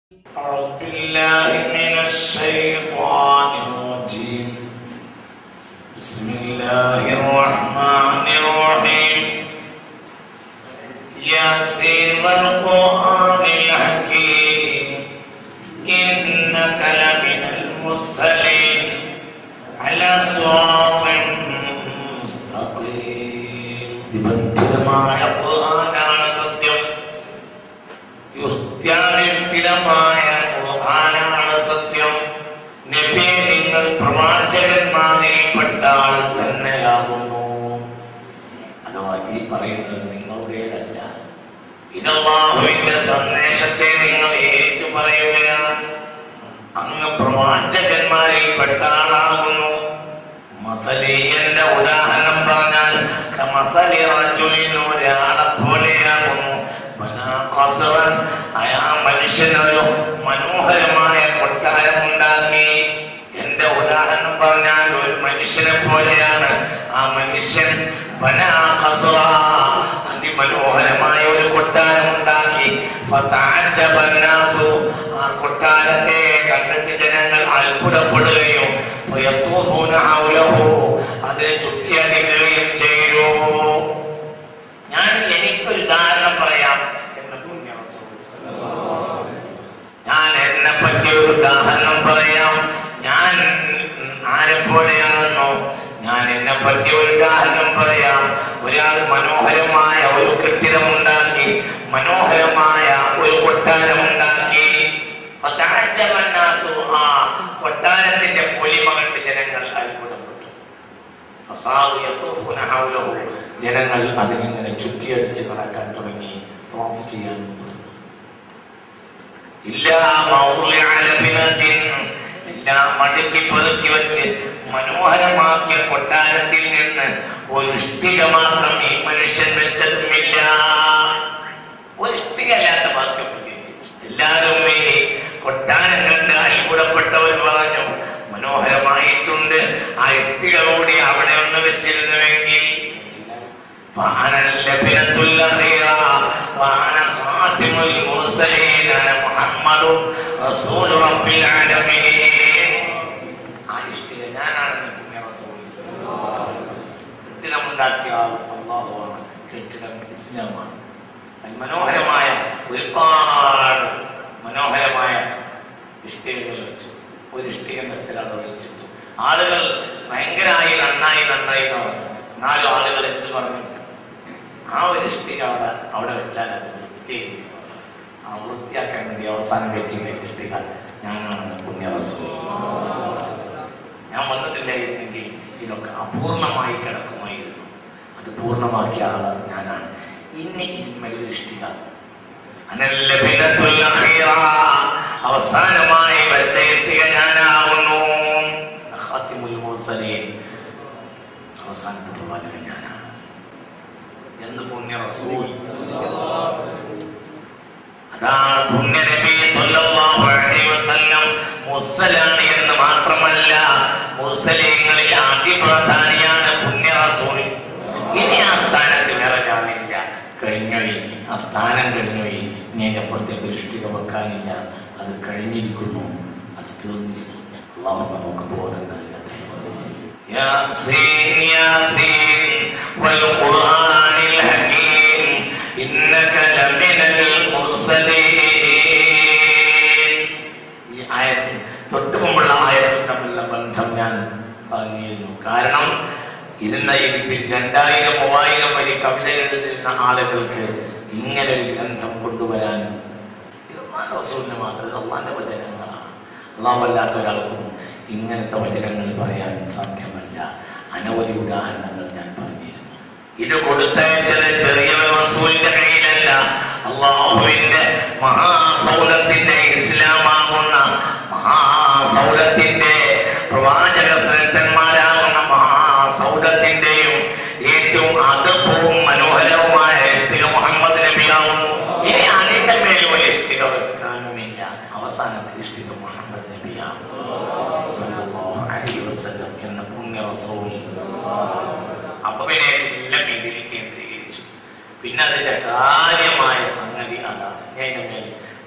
أعوذ بالله من الشيطان الرجيم بسم الله الرحمن الرحيم ياسين والقرآن الحكيم إنك لمن المرسلين على صراط مستقيم നിബന്ധനമായ ഖുർആനാണ് സത്യം യുക്ത്യാനിഷ്ഠിതമായ ഖുർആനാണ് സത്യം നബിയെ നിങ്ങൾ പ്രവാചകന്മാരിൽപ്പെട്ട ആൾ തന്നെയാകുന്നു അഥവാ ഈ പറയുന്നത് നിങ്ങളുടേതല്ല ഇതല്ലാഹുവിന്റെ സന്ദേശത്തെ നിങ്ങൾ ഏറ്റു പറയുകയാണ് അങ്ങ് പ്രവാചകന്മാരിൽപ്പെട്ട ആളാകുന്നു മസലീയന്റെ ഉദാഹരണം പറഞ്ഞാൽ കമസലി റജുലിൻ ഒരാളെ പോലെയാകുന്നു ബനാ ഖസറൻ അയാ മനുഷ്യൻ ഒരു മനോഹരമായ കൊട്ടാരം ഉണ്ടാക്കി എന്റെ ഉദാഹരണം പറഞ്ഞാൽ ഒരു മനുഷ്യനെ പോലെയാണ് ആ മനുഷ്യൻ ബനാ ഖസറ അതിമനോഹരമായ ഒരു കൊട്ടാരം ഉണ്ടാക്കി ഫതഅജ്ജബ അന്നാസു ആ കൊട്ടാരത്തെ കണ്ടിട്ട് ജനങ്ങൾ അത്ഭുതപ്പെടുകയും ഫയത്തൂഫൂന ഹൗലഹു അതിനെ ചുറ്റിയടിക്കുകയും ചെയ്തു ഞാൻ എനിക്കൊരു ഉദാഹരണം പറയാം എന്ന് പുണ്യ റസൂൽ. ഞാൻ എന്നെ പറ്റി ഒരു ഉദാഹരണം പറയാം ഞാൻ ആരെ പോലെയാണെന്നോ ഞാൻ എന്നെ പറ്റി ഒരു ഉദാഹരണം പറയാം ഒരാൾ മനോഹരമായ ഒരു കെട്ടിടം ഉണ്ടാക്കി മനോഹരമായ ഒരു കൊട്ടാരം ഉണ്ടാക്കി ഫതഅജ്ജബ അന്നാസു. ആ കൊട്ടാരത്തിന്റെ പൊലിമ കണ്ട് ജനങ്ങൾ അത്ഭുതപ്പെട്ടു ഫസാറു യത്തൂഫൂന ഹൗലഹു. ജനങ്ങൾ അതിനിങ്ങനെ ചുറ്റിയടിച്ച് നടക്കാൻ തുടങ്ങി തവാഫ് ചെയ്യാൻ തുടങ്ങി ഇല്ലാ മൗളിഅ ലബിനത്തിൻ. എല്ലാം മടക്കി പെറുക്കി വെച്ച് മനോഹരമാക്കിയ കൊട്ടാരത്തിൽ നിന്ന് ഒരു ഇഷ്ടിക മാത്രം ഈ മനുഷ്യൻ വെച്ചതുമില്ല ഒരു ഇഷ്ടിക അല്ലാത്ത ബാക്കിയൊക്കെ കയറ്റി എല്ലാവരും ഈ കൊട്ടാരം കണ്ട് അത്ഭുതപ്പെട്ടവർ പറഞ്ഞു മനോഹരമായിട്ടുണ്ട് ആ ഇഷ്ടിക കൂടി അവിടെ ഒന്ന് വെച്ചിരുന്നുവെങ്കിൽ فأنا اللبنة الأخيرة وأنا خاتم المرسلين أنا محمد رسول رب العالمين ആ ഇഷ്ടിക ഞാനാണെന്ന് പുണ്യ റസൂൽ കെട്ടിടമുണ്ടാക്കിയ ആൾ അള്ളാഹുവാണ് കെട്ടിടം ഇസ്ലാമാണ് മനോഹരമായ ഒരുപാട് മനോഹരമായ ഇഷ്ടികകൾ വെച്ചു ഒരു ഇഷ്ടികന്റെ സ്ഥലം അവിടെ വെച്ചിട്ട് ആളുകൾ ഭയങ്കരമായി നന്നായി നന്നായി എന്ന് പറഞ്ഞു നാല് ആളുകൾ എന്ത് പറഞ്ഞു ആ ഒരു ഇഷ്ടിക അവിടെ അവിടെ വെച്ചാൽ അത് വൃത്തി ആ വൃത്തിയാക്കാൻ വേണ്ടി അവസാനം വെച്ച് ഇഷ്ടിക ഞാനാണെന്ന് പുണ്യ റസൂൽ ഞാൻ വന്നിട്ടില്ലായിരുന്നെങ്കിൽ ഇതൊക്കെ അപൂർണമായി കിടക്കുമായിരുന്നു അത് പൂർണ്ണമാക്കിയ ആള് ഞാനാണ് ഇനി ഇതിന്മേൽ ഒരു ഇഷ്ടിക അനല്ല ബിനത്തുൽ അഖീറ. അവസാനമായി വെച്ച ഇഷ്ടിക ഞാനാവുന്നു ഖാത്തിമുൽ മുർസലീൻ അവസാനത്തെ പ്രവാചകൻ ഞാനാണ് എന്ന് പുണ്യ റസൂൽ അതാണ് പുണ്യ നബി സല്ലല്ലാഹു അലൈഹി വസല്ലം മുർസലാണ് എന്ന് മാത്രമല്ല മുർസലീങ്ങളിൽ ആദ്യ പ്രധാനിയാണ് പുണ്യ റസൂൽ ഇനി ആ സ്ഥാനത്ത് വേറെ ഞാനില്ല കഴിഞ്ഞുപോയി ആ സ്ഥാനം കഴിഞ്ഞുപോയി ഇനി അതിന്റെ അപ്പുറത്തേക്ക് ഒരു ഇഷ്ടിക വെക്കാനില്ല അത് കഴിഞ്ഞിരിക്കുന്നു അത് തീർന്നിരിക്കുന്നു അള്ളാഹു നമുക്ക് ബോധം നൽകട്ടെ ياسين ياسين والقرآن الحكيم إنك لمن المرسلين ഈ ആയത്തും തൊട്ടു മുമ്പുള്ള ആയത്തും തമ്മിലുള്ള ബന്ധം ഞാൻ പറഞ്ഞിരുന്നു കാരണം ഇരുന്ന ഇരിപ്പിൽ രണ്ടായിരം മൂവായിരം വരെ കവിതകൾ എഴുതുന്ന ആളുകൾക്ക് ഇങ്ങനെ ഒരു ഗ്രന്ഥം കൊണ്ടുവരാൻ ഇത് അള്ളാന്റെ റസൂലിന് മാത്രം ഇത് അള്ളാന്റെ വചനങ്ങളാണ് അള്ളാഹല്ലാത്ത ഒരാൾക്കും ഇങ്ങനത്തെ വചനങ്ങൾ പറയാൻ സാധ്യമല്ല അനവധി ഉദാഹരണങ്ങൾ ഞാൻ പറഞ്ഞിരുന്നു ഇത് കൊടുത്തയച്ചത് ചെറിയ റസൂലിന്റെ കയ്യിലല്ല അള്ളാഹുവിന്റെ മഹാസൗലത്തിന്റെ ഇസ്ലാമാകുന്ന മഹാസൗലത്തിന്റെ പ്രവാചക ശ്രേഷ്ഠന്മാരാകുന്ന മഹാസൗലത്തിന്റെയും ഏറ്റവും അതപ്പവും മനോഹരവുമായ ഇഷ്ടിക മുഹമ്മദ് നബിയാവുന്നു ഇനി അതിന്റെ മേൽ ഒരു ഇഷ്ടിക വെക്കാനുമില്ല അവസാനത്തെ ഇഷ്ടിക മുഹമ്മദ് നബിയാവുന്നു സല്ലല്ലാഹു അലൈഹി വസല്ലം എന്ന പുണ്യ റസൂൽ അപ്പൊ പിന്നെ എല്ലാം ഇതിൽ കേന്ദ്രീകരിച്ചു പിന്നെ അതിന്റെ കാര്യമായ സംഗതി അതാണ് ഞാൻ അതിന്റെ മേൽ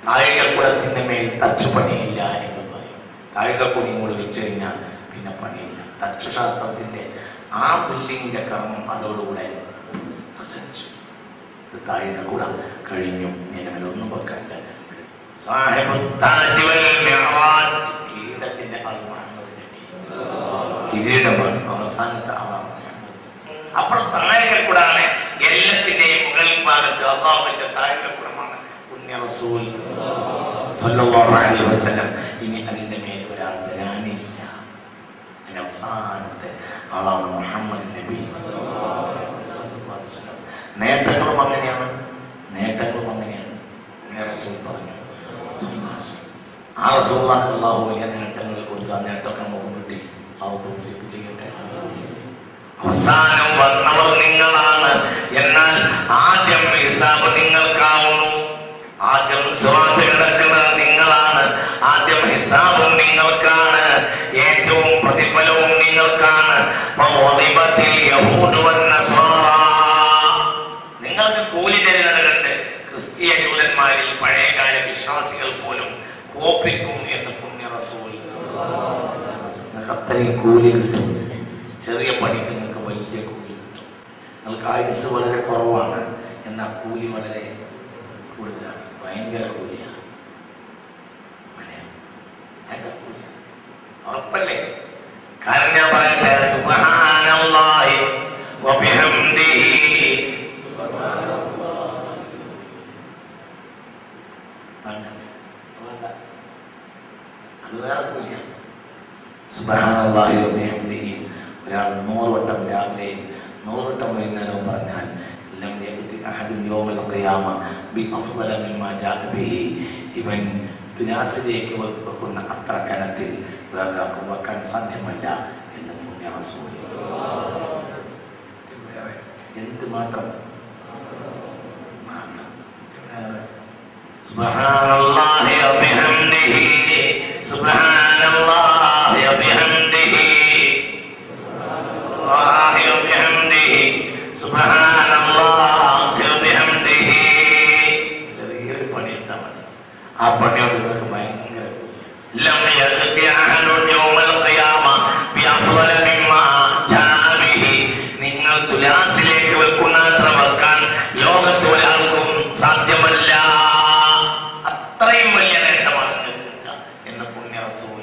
താഴികക്കുടത്തിന്റെ മേൽ തച്ചുപണിയില്ല എന്ന് പറയും താഴികക്കുടിയും കൂടി വെച്ച് കഴിഞ്ഞാൽ പിന്നെ പണിയില്ല തച്ചുശാസ്ത്രത്തിന്റെ ആ ബിൽഡിങ്ങിന്റെ കർമ്മം അതോടുകൂടെ അവസാനിച്ചു ഇത് താഴികക്കുട കഴിഞ്ഞു നിലവിലൊന്നും വെക്കാനില്ല സാഹിബു താജ് വൽ മിഅ്റാജ് കിരീടത്തിന്റെ ആളുമാണ് കിരീടമാണ് അവസാനത്തെ ആളാണ് അപ്പോൾ താഴെക്കൂടാണ് എല്ലാത്തിന്റെയും മുകൾ ഭാഗത്ത് അള്ളാഹു വെച്ച താഴെക്കൂടമാണ് പുണ്യ റസൂൽ സല്ലല്ലാഹു അലൈഹി വസല്ലം ഇനി അതിന്റെ മേൽ ഒരാൾ വരാനില്ല അതിന്റെ അവസാനത്തെ ആളാണ് മുഹമ്മദ് നബി സല്ലല്ലാഹു അലൈഹി വസല്ലം നേട്ടങ്ങളും അങ്ങനെയാണ് നേട്ടങ്ങളും അങ്ങനെയാണ് പുണ്യ റസൂൽ പറഞ്ഞു സല്ലല്ലാഹു അലൈഹി വസല്ലം. ആ റസൂലുള്ളാഹി അള്ളാഹു വലിയ നേട്ടങ്ങൾ കൊടുത്തു ആ നേട്ടമൊക്കെ നമുക്ക് കിട്ടി അള്ളാഹു തൗഫീഖ് ചെയ്യട്ടെ അവസാനം വന്നവർ നിങ്ങളാണ് എന്നാൽ ആദ്യം ഹിസാബ് നിങ്ങൾക്കാവുന്നു ആദ്യം സ്വാത്ത് കിടക്കുന്നത് നിങ്ങളാണ് ആദ്യം ഹിസാബും നിങ്ങൾക്കാണ് ഏറ്റവും പ്രതിഫലവും നിങ്ങൾക്കാണ് ഫവദിബത്തിൽ യഹൂദു വന്നസ്വാറാ. നിങ്ങൾക്ക് കൂലി തരുന്നത് കണ്ട് ക്രിസ്തീയ ജൂതന്മാരിൽ പഴയകാല വിശ്വാസികൾ പോലും കോപ്പിക്കും എന്ന് പുണ്യ റസൂൽ നിങ്ങൾക്ക് അത്രയും കൂലി കിട്ടും ചെറിയ പണിക്ക് നിങ്ങൾക്ക് വലിയ കൂലി കിട്ടും നിങ്ങൾക്ക് ആയുസ് വളരെ കുറവാണ് എന്നാൽ കൂലി വളരെ കൂടുതലാണ് ഭയങ്കര കൂലിയാണ് അങ്ങനെയാണ്. ഭയങ്കര കൂലിയാണ് ഉറപ്പല്ലേ കാരണം ഞാൻ പറയട്ടെ സുബ്ഹാനല്ലാഹി വബിഹംദിഹി വേണ്ട വേണ്ട അത് വേറെ കൂലിയാണ് സുബ്ഹാനല്ലാഹി വബിഹംദിഹി ഒരാൾ നൂറ് വട്ടം രാവിലെയും നൂറ് വട്ടം വൈകുന്നേരവും പറഞ്ഞാൽ ലം യഅതി അഹദുൻ യൗമൽ ഖിയാമ ബി അഫ്ദല മിമ്മാ ജാഅ ബിഹി ഇവൻ തുലാസിലേക്ക് വെക്കുന്ന അത്ര കനത്തിൽ വേറൊരാൾക്കും വെക്കാൻ സാധ്യമല്ല എന്ന് പുണ്യ റസൂൽ ഇത് വേറെ എന്ത് മാത്രം മാത്രം ഇത് വേറെ സുബ്ഹാനല്ലാഹി വബിഹംദിഹി സുബ്ഹാനല്ലാഹി വബിഹംദിഹി സുബ്ഹാനല്ലാഹി വബിഹംദിഹി സുബ്ഹാനല്ലാഹി വബിഹംദിഹി ചെറിയൊരു പണി എടുത്താൽ മതി ആ പണിയോട് നിങ്ങൾക്ക് ഭയങ്കര ലം യഅതി അഹദുൻ യൗമൽ ഖിയാമ ബിഅഫ്ളല മിമ്മാ ജാഅ ബിഹി നിങ്ങൾ തുലാസിലേക്ക് വെക്കുന്ന അത്ര വെക്കാൻ ലോകത്ത് ഒരാൾക്കും സാധ്യമല്ല അത്രയും വലിയ നേട്ടമാണ് നിങ്ങൾക്ക് കിട്ടുക എന്ന് പുണ്യ റസൂൽ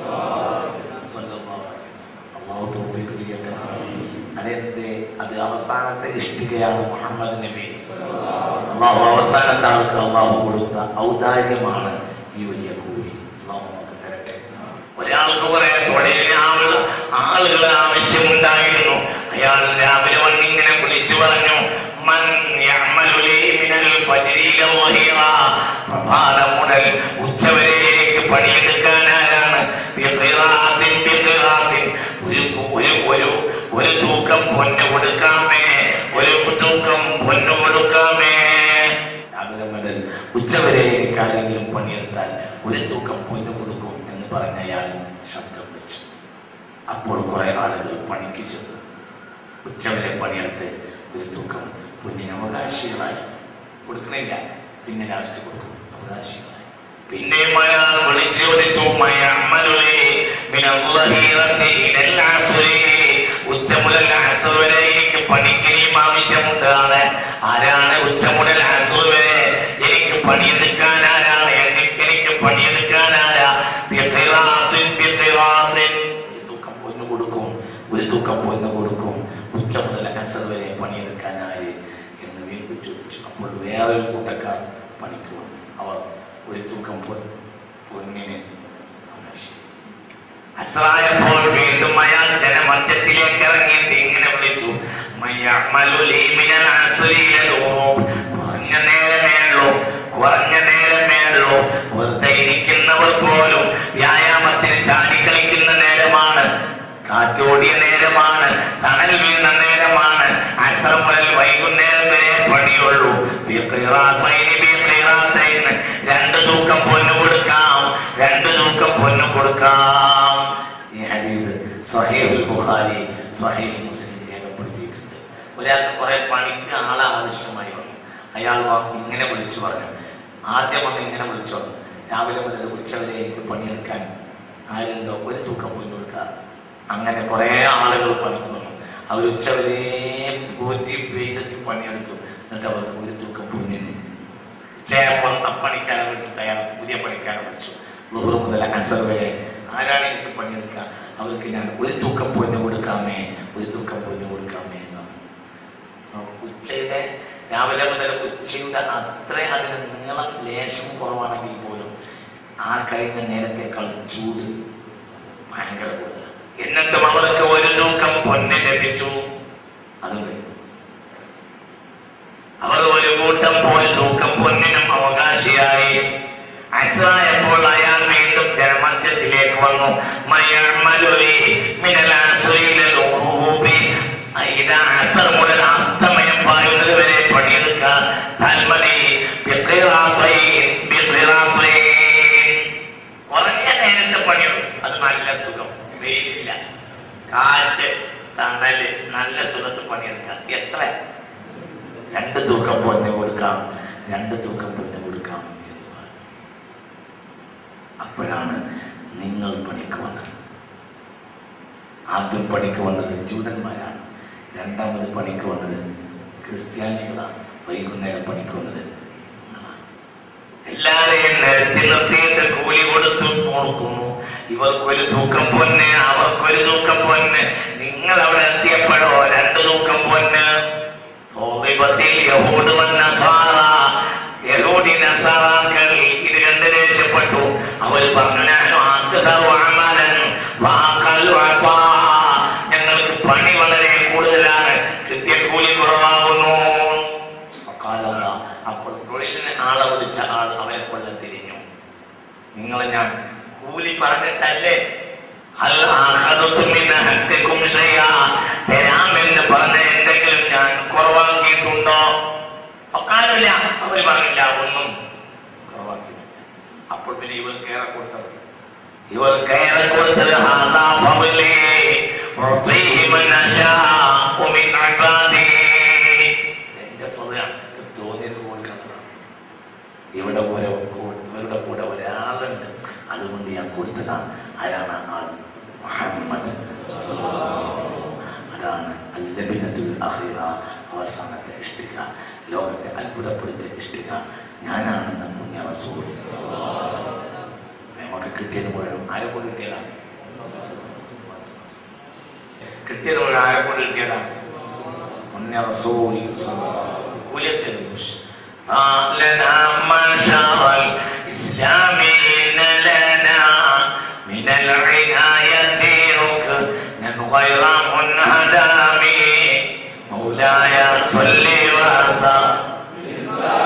സ്വല്ലല്ലാഹു അലൈഹി വസല്ലം. അല്ലാഹു തൗഫീഖ് ചെയ്യട്ടെ അതെന്ത് അത് അവസാനത്തെ ഇഷ്ടികയാണ് മുഹമ്മദ് നബി അള്ളാഹു അവസാനത്തെ ആൾക്ക് അള്ളാഹു കൊടുത്ത ഔദാര്യമാണ് ഈ വലിയ കൂലി അള്ളാഹു നമുക്ക് തരട്ടെ ഒരാൾക്ക് കുറെ തൊഴിലിന് ആളുകൾ ആളുകൾ ആവശ്യമുണ്ടായിരുന്നു അയാൾ രാവിലെ വന്നിങ്ങനെ വിളിച്ചു പറഞ്ഞു മൻ യഅമലു ലീ മിനൽ ഫജ്രി ഇല വഹിറ. പ്രഭാതം മുതൽ ഉച്ചവരെ എനിക്ക് പണിയെടുക്കാനാരാണ് ബിഖിറാത്തിൻ ബിഖിറാത്തിൻ. ഒരു ഒരു ഒരു ഒരു തൂക്കം പൊന്ന് കൊടുക്കാമേ ഒരു തൂക്കം പൊന്ന് കൊടുക്കാമേ രാവിലെ മുതൽ ഉച്ചവരെ എനിക്ക് ആരെങ്കിലും പണിയെടുത്താൽ ഒരു തൂക്കം പൊന്ന് കൊടുക്കും എന്ന് പറഞ്ഞ അയാൾ ശബ്ദം വെച്ചു അപ്പോൾ കുറെ ആളുകൾ പണിക്ക് ചെന്നു ഉച്ചവരെ പണിയെടുത്ത് ഒരു തൂക്കം പൊന്നിന് അവകാശികളായി കൊടുക്കണില്ല പിന്നെ ലാസ്റ്റ് കൊടുക്കും അവകാശികളായി പിന്നെയും അയാൾ വിളിച്ചു ചോദിച്ചു മയഅമലുലി മിനല്ലഹീറത്തി ഇലൽ അസ്രി. ഉച്ച മുതൽ അസർ വരെ എനിക്ക് പണിക്കിനിയും ആവശ്യമുണ്ടാണ് ആരാണ് ഉച്ച മുതൽ അസർ വരെ എനിക്ക് പണിയെടുക്കാൻ ആരാണ് എനിക്ക് എനിക്ക് പണിയെടുക്കാൻ ആരാ ബിഖിറാത്തിൻ ബിഖിറാത്തിൻ. ഒരു തൂക്കം പൊന്നു കൊടുക്കും ഒരു തൂക്കം പൊന്നു കൊടുക്കും ഉച്ച മുതൽ അസർ വരെ പണിയെടുക്കാനായി എന്ന് വീണ്ടും ചോദിച്ചു അപ്പോൾ വേറൊരു കൂട്ടക്കാർ പണിക്ക് വന്നു അവർ ഒരു തൂക്കം പൊൻ പൊന്നിന് ആവശ്യം അസ്രായപ്പോൾ വീണ്ടും അയാൾ ജനമധ്യത്തിലേക്ക് ഇറങ്ങിയിട്ട് ഇങ്ങനെ വിളിച്ചു "മയ്യഅമലു ലീ മിനൽ അസ്രി ഇലൽ ഖുറൂബ്." കുറഞ്ഞ നേരമേ ഉള്ളൂ കുറഞ്ഞ നേരമേ ഉള്ളൂ വെറുതെ ഇരിക്കുന്നവർ പോലും വ്യായാമത്തിന് ചാടിക്കളിക്കുന്ന നേരമാണ് കാറ്റോടിയ നേരമാണ് തണൽ വീണ നേരമാണ് അസർ മുതൽ വൈകുന്നേരം വരെ പണിയുള്ളൂ ബിഖിറാത്തൈനി ബിഖിറാത്തൈന്. രണ്ട് തൂക്കം പൊന്നു കൊടുക്കാം രണ്ട് തൂക്കം പൊന്നു കൊടുക്കാം ഈ ഹദീസ് സ്വഹീഹുൽ ബുഖാരി സ്വഹീഹ് മുസ്ലിം രേഖപ്പെടുത്തിയിട്ടുണ്ട് ഒരാൾക്ക് കുറെ പണിക്ക് ആളെ ആവശ്യമായി വന്നു അയാൾ വാ- ഇങ്ങനെ വിളിച്ചു പറഞ്ഞു ആദ്യം വന്ന് ഇങ്ങനെ വിളിച്ചോ രാവിലെ മുതൽ ഉച്ചവരെ എനിക്ക് പണിയെടുക്കാൻ ആരുണ്ടോ ഒരു തൂക്കം പൊന്നു കൊടുക്കുക അങ്ങനെ കുറേ ആളുകൾ പണിക്ക് വന്നു അവർ ഉച്ചവരെ പോറ്റി വെയിലത്ത് പണിയെടുത്തു എന്നിട്ട് അവർക്ക് ഒരു തൂക്കം പൊന്നിന് ഉച്ചയായപ്പോൾ ആ പണിക്കാരെ വിട്ടു തയ്യാർ പുതിയ പണിക്കാരെ വിളിച്ചു നൂറ് മുതൽ അസർ വരെ ആരാണ് എനിക്ക് പണിയെടുക്കുക അവർക്ക് ഞാൻ ഒരു തൂക്കം പൊന്ന് കൊടുക്കാമേ ഒരു തൂക്കം പൊന്ന് കൊടുക്കാമേ എന്നാണ് ആ ഉച്ചയുടെ രാവിലെ മുതൽ ഉച്ചയുടെ അത്ര അതിന് നീളം ലേശം കുറവാണെങ്കിൽ പോലും ആ കഴിഞ്ഞ നേരത്തെക്കാൾ ചൂട് ഭയങ്കര കൂടുതലാണ് എന്നിട്ടും അവർക്ക് ഒരു തൂക്കം പൊന്ന് ലഭിച്ചു അതുകൊണ്ട് അവർ ഒരു കൂട്ടം പോൽ തൂക്കം പൊന്നിനും അവകാശിയായി അസായപ്പോൾ അയാൾ വീണ്ടും ജനമധ്യത്തിലേക്ക് വന്നു മയർമലുലി മിനലാസുയിലെ ലൂബി ഇതാ അസർ മുതൽ അസ്തമയം പായുന്നത് വരെ പണിയെടുക്കാൻ തന്മതി ബിഖിറാത്തൈൻ, ബിഖിറാത്തൈൻ. കുറഞ്ഞ നേരത്തെ പണിയെടുക്കും അത് നല്ല സുഖം വെയിലില്ല കാറ്റ് തണല് നല്ല സുഖത്ത് പണിയെടുക്കാം എത്ര രണ്ട് തൂക്കം പൊന്ന് കൊടുക്കാം രണ്ട് തൂക്കം പൊന്ന് കൊടുക്കാം എന്ന് പറഞ്ഞു അപ്പോഴാണ് നിങ്ങൾ പണിക്ക് വന്നത് ആദ്യം പണിക്ക് വന്നത് ജൂതന്മാരാണ് രണ്ടാമത് പണിക്ക് വന്നത് ക്രിസ്ത്യാനികളാണ് വൈകുന്നേരം പണിക്ക് വന്നത് നിങ്ങളാണ്. എല്ലാരെയും നിരത്തി നിർത്തിയിട്ട് കൂലി കൊടുത്തു കൊടുക്കുന്നു ഇവർക്കൊരു തൂക്കം പൊന്ന് അവർക്കൊരു തൂക്കം പൊന്ന് നിങ്ങൾ അവിടെ എത്തിയപ്പോഴോ രണ്ട് തൂക്കം പൊന്ന് തോന്നിപത്തിൽ യഹൂദ് വന്നസാറ യഹൂദി നസാറാക്കൾ ഇത് കണ്ട് ദേഷ്യപ്പെട്ടു അവർ പറഞ്ഞു ഞാൻ ആക്കുതർവാമലൻ വാക്കൽ വാത്താ. ഞങ്ങൾക്ക് പണി വളരെ കൂടുതലാണ് കിട്ടിയ കൂലി കുറവാകുന്നു അക്കാലല്ല അപ്പോൾ തൊഴിലിന് ആളെ വിളിച്ച ആൾ അവരെ കൊല്ലം തിരിഞ്ഞു നിങ്ങൾ ഞാൻ കൂലി പറഞ്ഞിട്ടല്ലേ ഹൽ ആഖദതും മിൻ ഹഖ്ഖികും ശൈആ തരാമെന്ന് പറഞ്ഞ എന്തെങ്കിലും ഞാൻ കുറവാക്കിയിട്ടുണ്ടോ അക്കാലമില്ല അവർ പറഞ്ഞില്ല ഒന്നും കുറവാക്കിയിട്ടില്ല അപ്പോൾ പിന്നെ ഇവർ കയറി കൊടുത്തത് ഇവർ കയറി കൊടുത്തത് ഹാദാ ഫളി ഉഅതീഹി മൻ അശാഉ മിൻ ഇബാദി എന്റെ ഫളയാണ് തോന്നിയത് കൊടുക്കുന്നതാണ് ഇവിടെ ഒരു ഇവരുടെ കൂടെ ഒരാളുണ്ട് അതുകൊണ്ട് ഞാൻ കൊടുത്തതാണ് ആരാണ് ആ ആൾ മുഹമ്മദ് സ്വല്ലല്ലാഹു. അതാണ് അല്ലബിനത്തുൽ അഖീറ അവസാനത്തെ ഇഷ്ടിക ലോകത്തെ അത്ഭുതപ്പെടുത്തിയ ഇഷ്ടിക ഞാനാണെന്ന് പുണ്യ റസൂൽ നമുക്ക് കിട്ടിയത് മുഴുവൻ ആരെ കൊണ്ട് കിട്ടിയതാണ് കിട്ടിയത് മുഴുവൻ ആരെ കൊണ്ട് കിട്ടിയതാണ് പുണ്യ റസൂൽ കൂലിയത്തിൽ لنا معشر الإسلامين لنا من العناية ركنا غير منهدم مولاي صل وسلم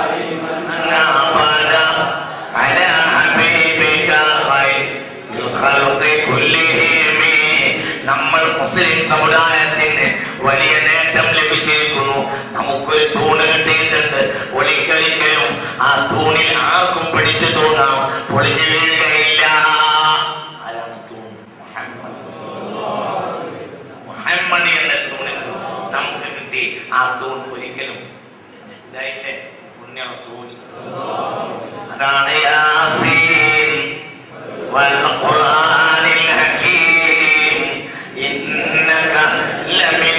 أبدا على حبيبك خير الخلق كلهم നമ്മൾ മുസ്ലിം സമുദായത്തിന് വലിയ നേട്ടം ലഭിച്ചിരിക്കുന്നു നമുക്കൊരു തൂണ് കിട്ടിയിട്ടുണ്ട് ഒളിക്കരിക്കലും ആ തൂണിൽ ആർക്കും പിടിച്ചു തൂങ്ങാം പൊളിഞ്ഞു വീഴുകയില്ല ആരാണ് തൂൺ മുഹമ്മദ് മുഹമ്മദ് എന്ന തൂണിൽ നമുക്ക് കിട്ടി ആ തൂൺ ഒരിക്കലും മനസ്സിലായില്ലേ പുണ്യ റസൂൽ അതാണ് യാസീൻ والقرآن الحكيم إنك لمن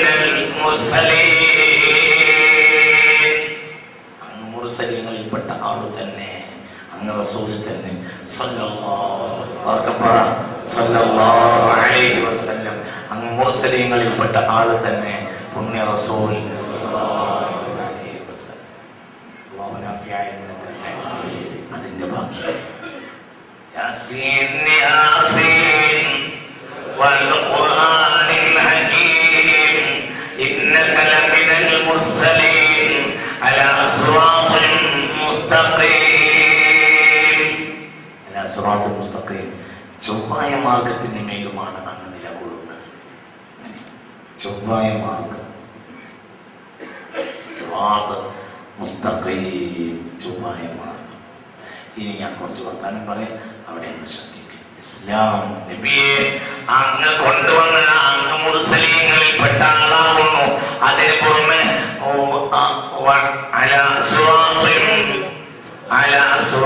المرسلين അങ്ങ് മുർസലീങ്ങളിൽപ്പെട്ട ആള് തന്നെ അങ്ങ് റസൂൽ തന്നെ സല്ലല്ലാഹു ഉറക്കെ പറ സല്ലല്ലാഹു അലൈഹി വസല്ലം അങ്ങ് മുർസലീങ്ങളിൽപ്പെട്ട ആള് തന്നെ പുണ്യ റസൂൽ സല്ലല്ലാഹു അലൈഹി വസല്ലം അല്ലാഹു നാഫിയായ ഇൽമിനെ തരട്ടെ അതിന്റെ ബാക്കി ياسين ياسين والقرآن الحكيم إنك لمن المرسلين على صراط مستقيم على صراط مستقيم ചൊവ്വായ മാർഗത്തിന് മേലുമാണ് അങ്ങ് നിലകൊള്ളുന്നത് ചൊവ്വായ മാർഗം സ്വാത് മുസ്തഖീം ചൊവ്വായ മാർഗം ഇനി ഞാൻ കുറച്ച് വർത്താനം പറയാം അവിടെ അങ്ങ് ശ്രദ്ധിക്കും ഇസ്ലാം നബിയെ അങ്ങ് കൊണ്ടുവന്ന അങ്ങ് മുസ്ലിങ്ങളിൽപ്പെട്ട ആളാകുന്നു അതിന് പുറമെ ഓ, ആ, വ- അലാ സിറാത്തിൻ- അലാ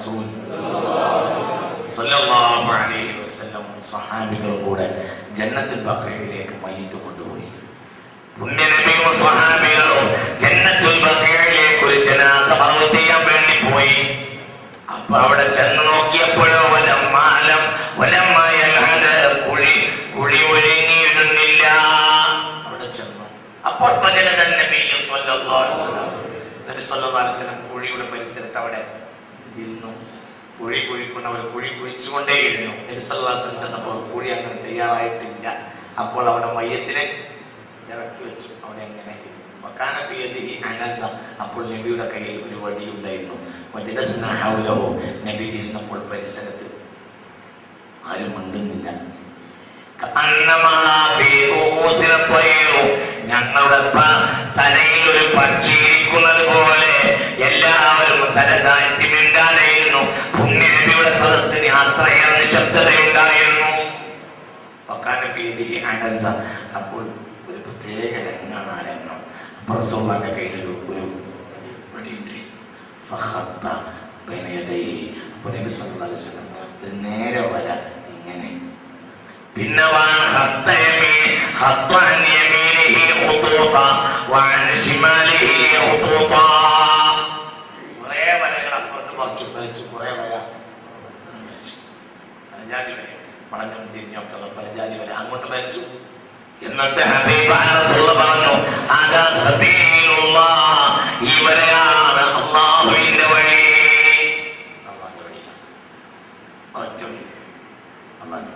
റസൂൽ സല്ലല്ലാഹു അലൈഹി വസല്ലം സ്വഹാബികളും കൂടെ ജന്നത്തുൽ ബഖീയിലേക്ക് മയ്യത്ത് കൊണ്ടുപോയി പുണ്യനബിയും സ്വഹാബികളും ജന്നത്തുൽ ബഖീയിലേക്ക് ഒരു ജനാസ മറവ് ചെയ്യാൻ വേണ്ടി പോയി അപ്പൊ അവിടെ ചെന്ന് നോക്കിയപ്പോഴോ വലം മാലം വലമായ കുഴി കുഴി ഒഴുങ്ങിയിരുന്നില്ല അവിടെ ചെന്നു അപ്പോൾ ഫജലന നബി സ്വല്ലല്ലാഹു അലൈഹി വസല്ലം നബി സല്ലല്ലാഹു അലൈഹി വസല്ലം കുഴിയുടെ പരിസരത്ത് അവിടെ ഇരുന്നു കുഴി കുഴിക്കുന്നവർ കുഴി കുഴിച്ചുകൊണ്ടേയിരുന്നു നബി സല്ലല്ലാഹു അലൈഹി വസല്ലം ചെന്നപ്പോൾ കുഴി അങ്ങനെ തയ്യാറായിട്ടില്ല അപ്പോൾ അവിടെ മയ്യത്തിനെ ഇറക്കി വെച്ചു അവിടെ എങ്ങനെ വക്കാന ബിയദിഹി അനസ അപ്പോൾ നബിയുടെ കയ്യിൽ ഒരു വടി ഉണ്ടായിരുന്നു വജലസ്ന ഹൗലഹു നബി ഇരുന്നപ്പോൾ പരിസരത്ത് ആരും മിണ്ടുന്നില്ല കഅന്നമാ ഫീ റൂസിൽ ത്വയ്റു. ഞങ്ങളുടെ പ- തലയിൽ ഒരു പക്ഷി ഇരിക്കുന്നത് പോലെ എല്ലാവരും തല താഴ്ത്തി മിണ്ടാനായിരുന്നു പുണ്യനബിയുടെ സദസ്സിന് അത്രയേറെ നിശബ്ദതയുണ്ടായിരുന്നു വക്കാന ഫീദിഹി അനസ. അപ്പോൾ ഒരു പ്രത്യേക രംഗാണ് ആ രംഗം അപ്പൊ റസൂലുള്ളാഹിന്റെ കയ്യിൽ ഒരു ഒരു വടിയുണ്ട് ഫഖത്ത ബൈന യദൈഹി. അപ്പോൾ നബി സല്ലല്ലാഹു അലൈഹി വസല്ലം ഒരു നേരെ വര ഇങ്ങനെ പിന്നെ വാൻ ഖത്ത യമീൻ ഖത്ത അൻ യമീനിഹി ഖുതൂത വഅൻ ശിമാലിഹി ഖുതൂത കുറേ വരകൾ അപ്പുറത്ത് പറിച്ചു വലിച്ചു കുറേ വര വലിച്ചു. പലജാതി വരെ വളഞ്ഞും തിരിഞ്ഞൊക്കെ പലജാതി വരെ അങ്ങോട്ട് വലിച്ചു എന്നിട്ട് ഹബീബായ റസൂല് പറഞ്ഞു അതാ സബീലുള്ളാഹ് ഈ വരെയാണ് അള്ളാഹുവിന്റെ വഴി അള്ളാഹുവിന്റെ വഴിയാണ് ഒറ്റ വഴി അള്ളാഹുവിന്റെ വഴി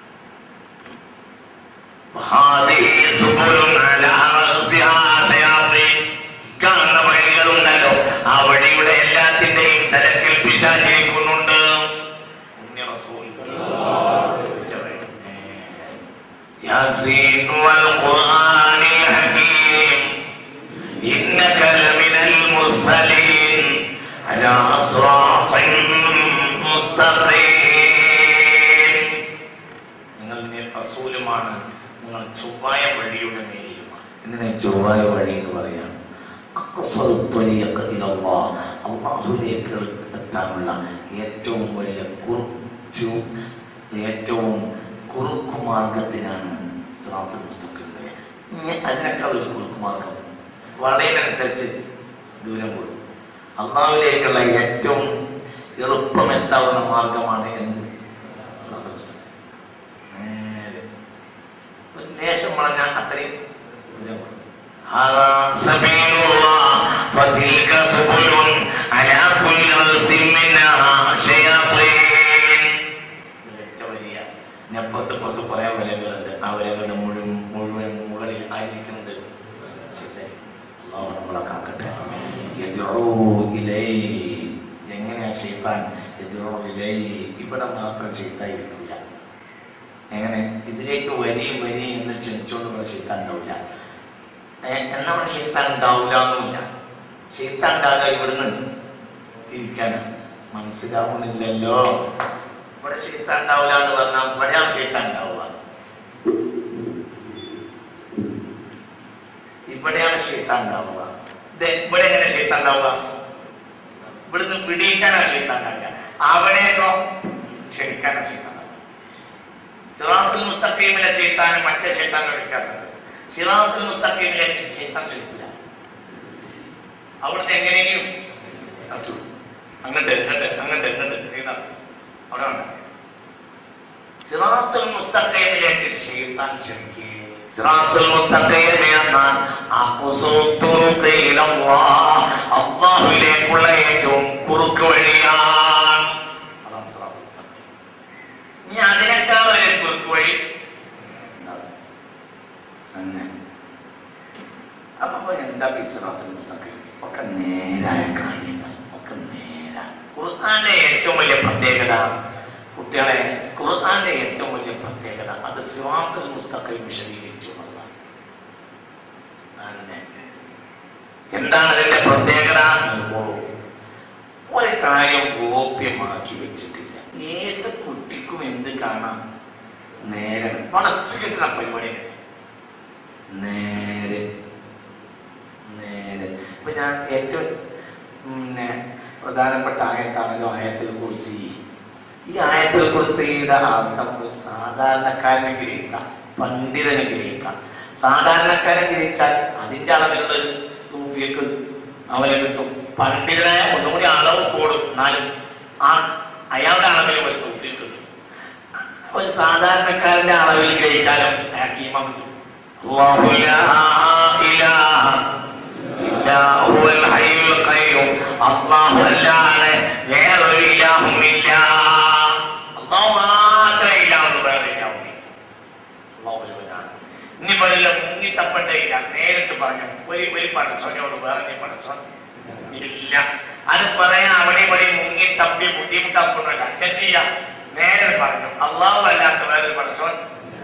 وهذه سبل على رأسها شياطين കാണുന്ന വഴികളുണ്ടല്ലോ ആ വഴിയുടെ എല്ലാത്തിന്റെയും തലക്കിൽ പിശാചിരിക്കുന്നുണ്ട് പുണ്യ റസൂൽ ياسين والقرآن الحكيم إنك لمن المرسلين على صراط مستقيم നിങ്ങൾ ഇനി റസൂലുമാണ് നിങ്ങൾ ചൊവ്വായ വഴിയുടെ മേലെയുമാണ് എന്തിനാ ചൊവ്വായ വഴി എന്ന് പറയാം അക്സറു ത്വരീഖ് ഇലല്ലാഹ്. അള്ളാഹുവിലേക്ക് എത്താനുള്ള ഏറ്റവും വലിയ കുറച്ചു ഏറ്റവും കുറുക്കു മാർഗത്തിനാണ് സിറാത്തുൽ മുസ്തഖീം പറയാ. ഇനി അതിനേക്കാൾ ഒരു കുറുക്കു മാർഗം വളയിനനുസരിച്ച് ദൂരം കൂടും അള്ളാഹുവിലേക്കുള്ള ഏറ്റവും എളുപ്പം എത്താവുന്ന മാർഗമാണ് എന്ത് സിറാത്തുൽ മുസ്തഖീം. നേരെ ഒരു ലേശം വളഞ്ഞാൽ അത്രയും ദൂരം കൂടും هذا سبيل الله فتلك سبل على كل رأس منها شياطين ഒരൊറ്റ വരിയ ഇനി അപ്പുറത്ത് പുറത്ത് കുറെ വരകളുണ്ട് ആ വരകളുടെ മുഴുവൻ മുഴുവൻ മുകളിൽ ആയിരിക്കുന്നത് ശൈത്താനായിരിക്കും. അള്ളാഹു നമ്മളെ കാക്കട്ടെ യദ്ഉ ഇലൈഹി. എങ്ങനെയാ ഷെയ്ത്താൻ യദ്ഉ ഇലൈഹി. ഇവിടെ മാത്രം ചെയ്തായിരിക്കില്ല എങ്ങനെ ഇതിലേക്ക് വരിയും വരിയും എന്ന് ക്ഷണിച്ചുകൊണ്ട് ഇവിടെ ഷെയ്ത്താൻ ഉണ്ടാവില്ല എന്നാ ഇവിടെ ഷെയ്ത്താൻ ഉണ്ടാവില്ല എന്നുമില്ല ഷെയ്ത്താൻ ഉണ്ടാകുക ഇവിടുന്ന് തിരിക്കാനാണ് മനസ്സിലാവുന്നില്ലല്ലോ ഇവിടെ ഷെയ്ത്താൻ ഉണ്ടാവില്ല എന്ന് പറഞ്ഞാൽ ഇവിടെയാണ് ഷെയ്ത്താൻ ഉണ്ടാവുക ഇവിടെയാണ് ഷെയ്ത്താൻ ഉണ്ടാവുക ഇത് ഇവിടെ എങ്ങനെ ഷെയ്ത്താൻ ഉണ്ടാവുക ഇവിടുന്ന് പിടിക്കാനാ ഷെയ്ത്താൻ ഉണ്ടാവുക അവിടേക്കോ ക്ഷണിക്കാനാ ഷെയ്ത്താൻ ഉണ്ടാവുക സിറാത്തുൽ മുസ്തഖീമിലെ ഷെയ്ത്താനും മറ്റേ ഷെയ്ത്താനും വ്യത്യാസമുണ്ട് സിറാത്തുൽ മുസ്തഖീമിലേക്ക് ഷെയ്ത്താൻ ക്ഷണിക്കില്ല അവിടുത്തെ എങ്ങനെയെങ്കിലും കത്തുള്ളൂ അങ്ങോട്ട് ഇങ്ങോട്ട് അങ്ങോട്ട് ഇങ്ങോട്ട് ചെയ്താൽ അവിടെ ഉണ്ട് സിറാത്തുൽ മുസ്തഖീമിലേക്ക് ഷെയ്ത്താൻ ക്ഷണിക്കുക സിറാത്തുൽ മുസ്തഖീം എന്നാൽ അഖ്സുത്തുറുഖി ഇലല്ലാഹ് അല്ലാഹുവിലേക്കുള്ള ഏറ്റവും കുറുക്ക് വഴിയാണ് അതാണ് സിറാത്തുൽ മുസ്തഖീം ഇനി അതിനേക്കാൾ ഒരു കുറുക്ക് വഴി ഉണ്ടാവും. അങ്ങനെ അപ്പൊ എന്താ ഈ സിറാത്തുൽ മുസ്തഖീം ഒക്കെ നേരായ കാര്യങ്ങൾ ഒക്കെ നേരാ ഖുർആന്റെ ഏറ്റവും വലിയ പ്രത്യേകത കുട്ടികളെ ഖുർആന്റെ ഏറ്റവും വലിയ പ്രത്യേകത അത് സിറാത്തുൽ മുസ്തഖീം വിശദീകരിച്ചു എന്നുള്ളതാണ് അങ്ങനെ എന്താണ് അതിന്റെ പ്രത്യേകത നോക്കൂ. ഒരു കാര്യം ഗോപ്യമാക്കി വെച്ചിട്ടില്ല ഏത് കുട്ടിക്കും എന്ത് കാണാം നേരെ പണച്ചു കിട്ടുന്ന പരിപാടി നേരെ നേരെ ഇപ്പൊ ഞാൻ ഏറ്റവും പിന്നെ പ്രധാനപ്പെട്ട ആയത്താണല്ലോ ആയത്തിൽ കുറിച്ച് ഈ ആയത്തിൽ കുറിച്ചിയുടെ അർത്ഥം ഒരു സാധാരണക്കാരനെ ഗ്രഹിക്കാം പണ്ഡിതനെ ഗ്രഹിക്കാം സാധാരണക്കാരൻ ഗ്രഹിച്ചാൽ അതിന്റെ അളവിലുള്ള ഒരു തൂഫിയക്ക് അവനെ കിട്ടും പണ്ഡിതനെ ഒന്നുകൂടി അളവ് കൂടും എന്നാലും ആ അയാളുടെ അളവിൽ ഒരു തൂഫിയക്ക് കിട്ടും ഒരു സാധാരണക്കാരന്റെ അളവിൽ ഗ്രഹിച്ചാലും അയാൾക്ക് ഈമ കിട്ടും അല്ലാഹു ലാ ഇലാഹ ഇല്ലാ ഹുവൽ ഹയ്യുൽ ഖയ്യൂം. അല്ലാഹു അല്ലാതെ വേറൊരു ഇലാഹും ഇല്ല അല്ലാഹു മാത്രമേ ഇലാഹുള്ളൂ വേറെ ഇലാഹും ഇല്ല അല്ലാഹു ഒരുവനാണ് ഇനി വല്ല മുങ്ങിത്തപ്പണ്ടേ ഇല്ല നേരിട്ട് പറഞ്ഞു ഒരു ഒരു പടച്ചോനോട് വേറെ നീ പടച്ചോൻ ഇല്ല അത് പറയാൻ അവിടെ ഇവിടെ മുങ്ങി തപ്പി ബുദ്ധിമുട്ടപ്പൊന്നുമില്ല എന്ത് ചെയ്യാം നേരെ പറഞ്ഞു അള്ളാഹു അല്ലാത്ത വേറൊരു പടച്ചോൻ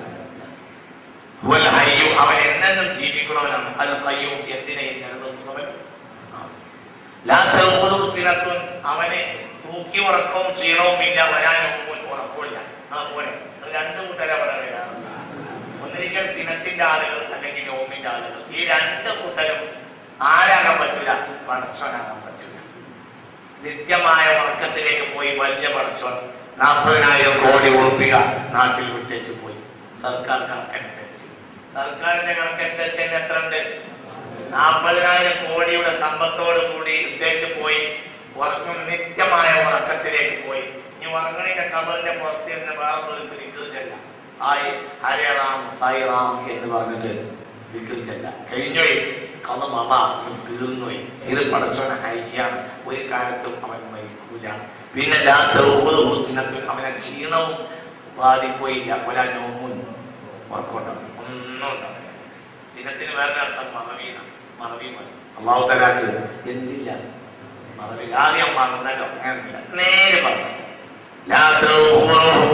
ഹുവൽ ഹയ്യു അവൻ എന്നെന്നും ജീവിക്കണവനാണ് അത് കയ്യും എന്തിനെ നിലനിർത്തുന്നവൻ ലാ തഖുദു സിനത്തുൻ അവനെ തൂക്കി ഉറക്കവും ക്ഷീണവും ഇല്ല വരാനും ഉറക്കമില്ല ആ പോലെ രണ്ട് കൂട്ടരാ പറയുക ഒന്നിരിക്കൽ സിനത്തിന്റെ ആളുകൾ അല്ലെങ്കിൽ നോമിന്റെ ആളുകൾ ഈ രണ്ട് കൂട്ടരും ആരാകാൻ പറ്റില്ല പടച്ചോനാകാൻ പറ്റില്ല നിത്യമായ ഉറക്കത്തിലേക്ക് പോയി വലിയ പടച്ചോൻ നാൽപ്പതിനായിരം കോടി ഉറപ്പിക നാട്ടിൽ വിട്ടേച്ച് പോയി സർക്കാർ കണക്കനുസരിച്ച് സർക്കാരിന്റെ കണക്കനുസരിച്ച് തന്നെ എത്ര ഉണ്ട് നാൽപ്പതിനായിരം കോടിയുടെ സമ്പത്തോടു കൂടി ഇട്ടേച്ച് പോയി ഉറങ്ങും നിത്യമായ ഉറക്കത്തിലേക്ക് പോയി ഇനി ഉറങ്ങണിന്റെ കബറിന്റെ പുറത്തിരുന്ന് വേറെ ഒരു ദിക്കറിച്ചല്ല ഹായ് ഹരേ റാം സായി റാം എന്ന് പറഞ്ഞിട്ട് ദിക്കറിച്ചല്ല കഴിഞ്ഞോയി കഥ മമ തീർന്നുപോയി ഇത് പടച്ചോന ഹയ്യാണ് ഒരു കാലത്തും അവൻ മരിക്കൂല പിന്നെ സിനത്തും അവനെ ക്ഷീണവും ബാധിക്കുകയില്ല കൊല നോമുൻ ഉറക്കമുണ്ടാവും ഒന്നും ഉണ്ടാവില്ല സിനത്തിന് വേറെ അർത്ഥം മറവീന മറവി മതി അള്ളാഹു തലാക്ക് എന്തില്ല മറവി ആദ്യം മറന്നല്ലോ അങ്ങനെയൊന്നുമില്ല നേരെ പറഞ്ഞു ലാ തൗഹുറഹു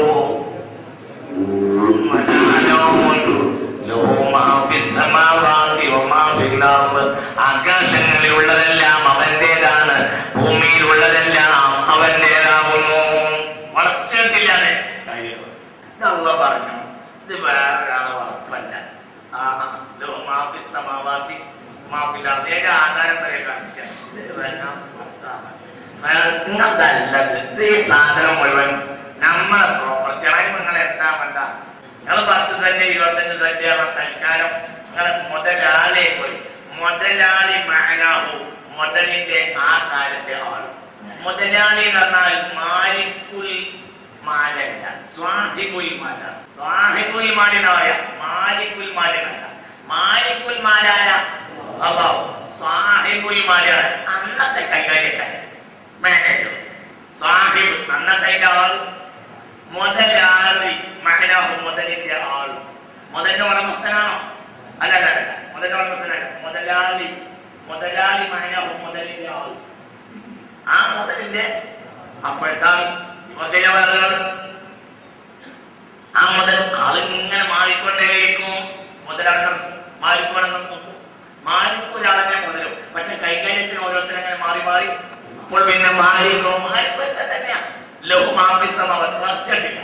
ആകാശങ്ങളിലുള്ളതെല്ലാം അവന്റേതാണ് ഭൂമിയിലുള്ളതെല്ലാം അവന്റേതാകുന്നു വളർച്ചയില്ലാതെ ഇതല്ല പറഞ്ഞു ഇത് വേറൊരാളെ വളർപ്പല്ല ആഹാ ലോ മാഫി സമാവാത്തി മാഫില്ല അതേ ആധാരം വരെ കാണിച്ചു അതല്ലത് ഇത് ഈ സാധനം മുഴുവൻ നമ്മളെ പ്രോപ്പർട്ടി നിങ്ങൾ എന്താ വേണ്ട നിങ്ങൾ പത്ത് സെന്റ് ഇരുപത്തഞ്ച് സെന്റ് ആണ് തൽക്കാലം നിങ്ങൾ മുതലാളി പോയി മുതലാളി മാനാഹു മുതലിന്റെ ആ കാലത്തെ ആൾ മുതലാളി എന്ന് പറഞ്ഞാൽ മാലിക്കുൽ മാലല്ല സ്വാഹിബുൽ മാല സ്വാഹിബുൽ മാലിനായ മാലിക്കുൽ മാലിനല്ല മാലിക്കുൽ മാലാല അള്ളാഹു സ്വാഹിബുൽ മാലാല അന്നത്തെ കൈകാര്യക്കാരൻ മാനേജർ സാഹിബ് അന്നത്തെ ആൾ മുതലാളി മഹനാഹു മുതലിന്റെ ആൾ മുതലിന്റെ ഉടമസ്ഥനാണോ അല്ല അല്ല അല്ല മുതലിന്റെ ഉടമസ്ഥനല്ല മുതലാളി മുതലാളി മഹനാഹു മുതലിന്റെ ആൾ ആ മുതലിന്റെ അപ്പോഴത്തെ കുറച്ചില്ല വേറെ ആ മുതൽ ആളിങ്ങനെ മാറിക്കൊണ്ടേയിരിക്കും മുതലാട്ടം മാറിക്കോണം നോക്കും മാറിക്കൊരാളെ മുതലും പക്ഷെ കൈകാര്യത്തിന് ഓരോരുത്തരും അങ്ങനെ മാറി മാറി അപ്പോൾ പിന്നെ മാറിക്കോ മാറിക്കൊറ്റ തന്നെയാ ലഘു മാപ്പിസമാവത്ത് വളർച്ചട്ടില്ല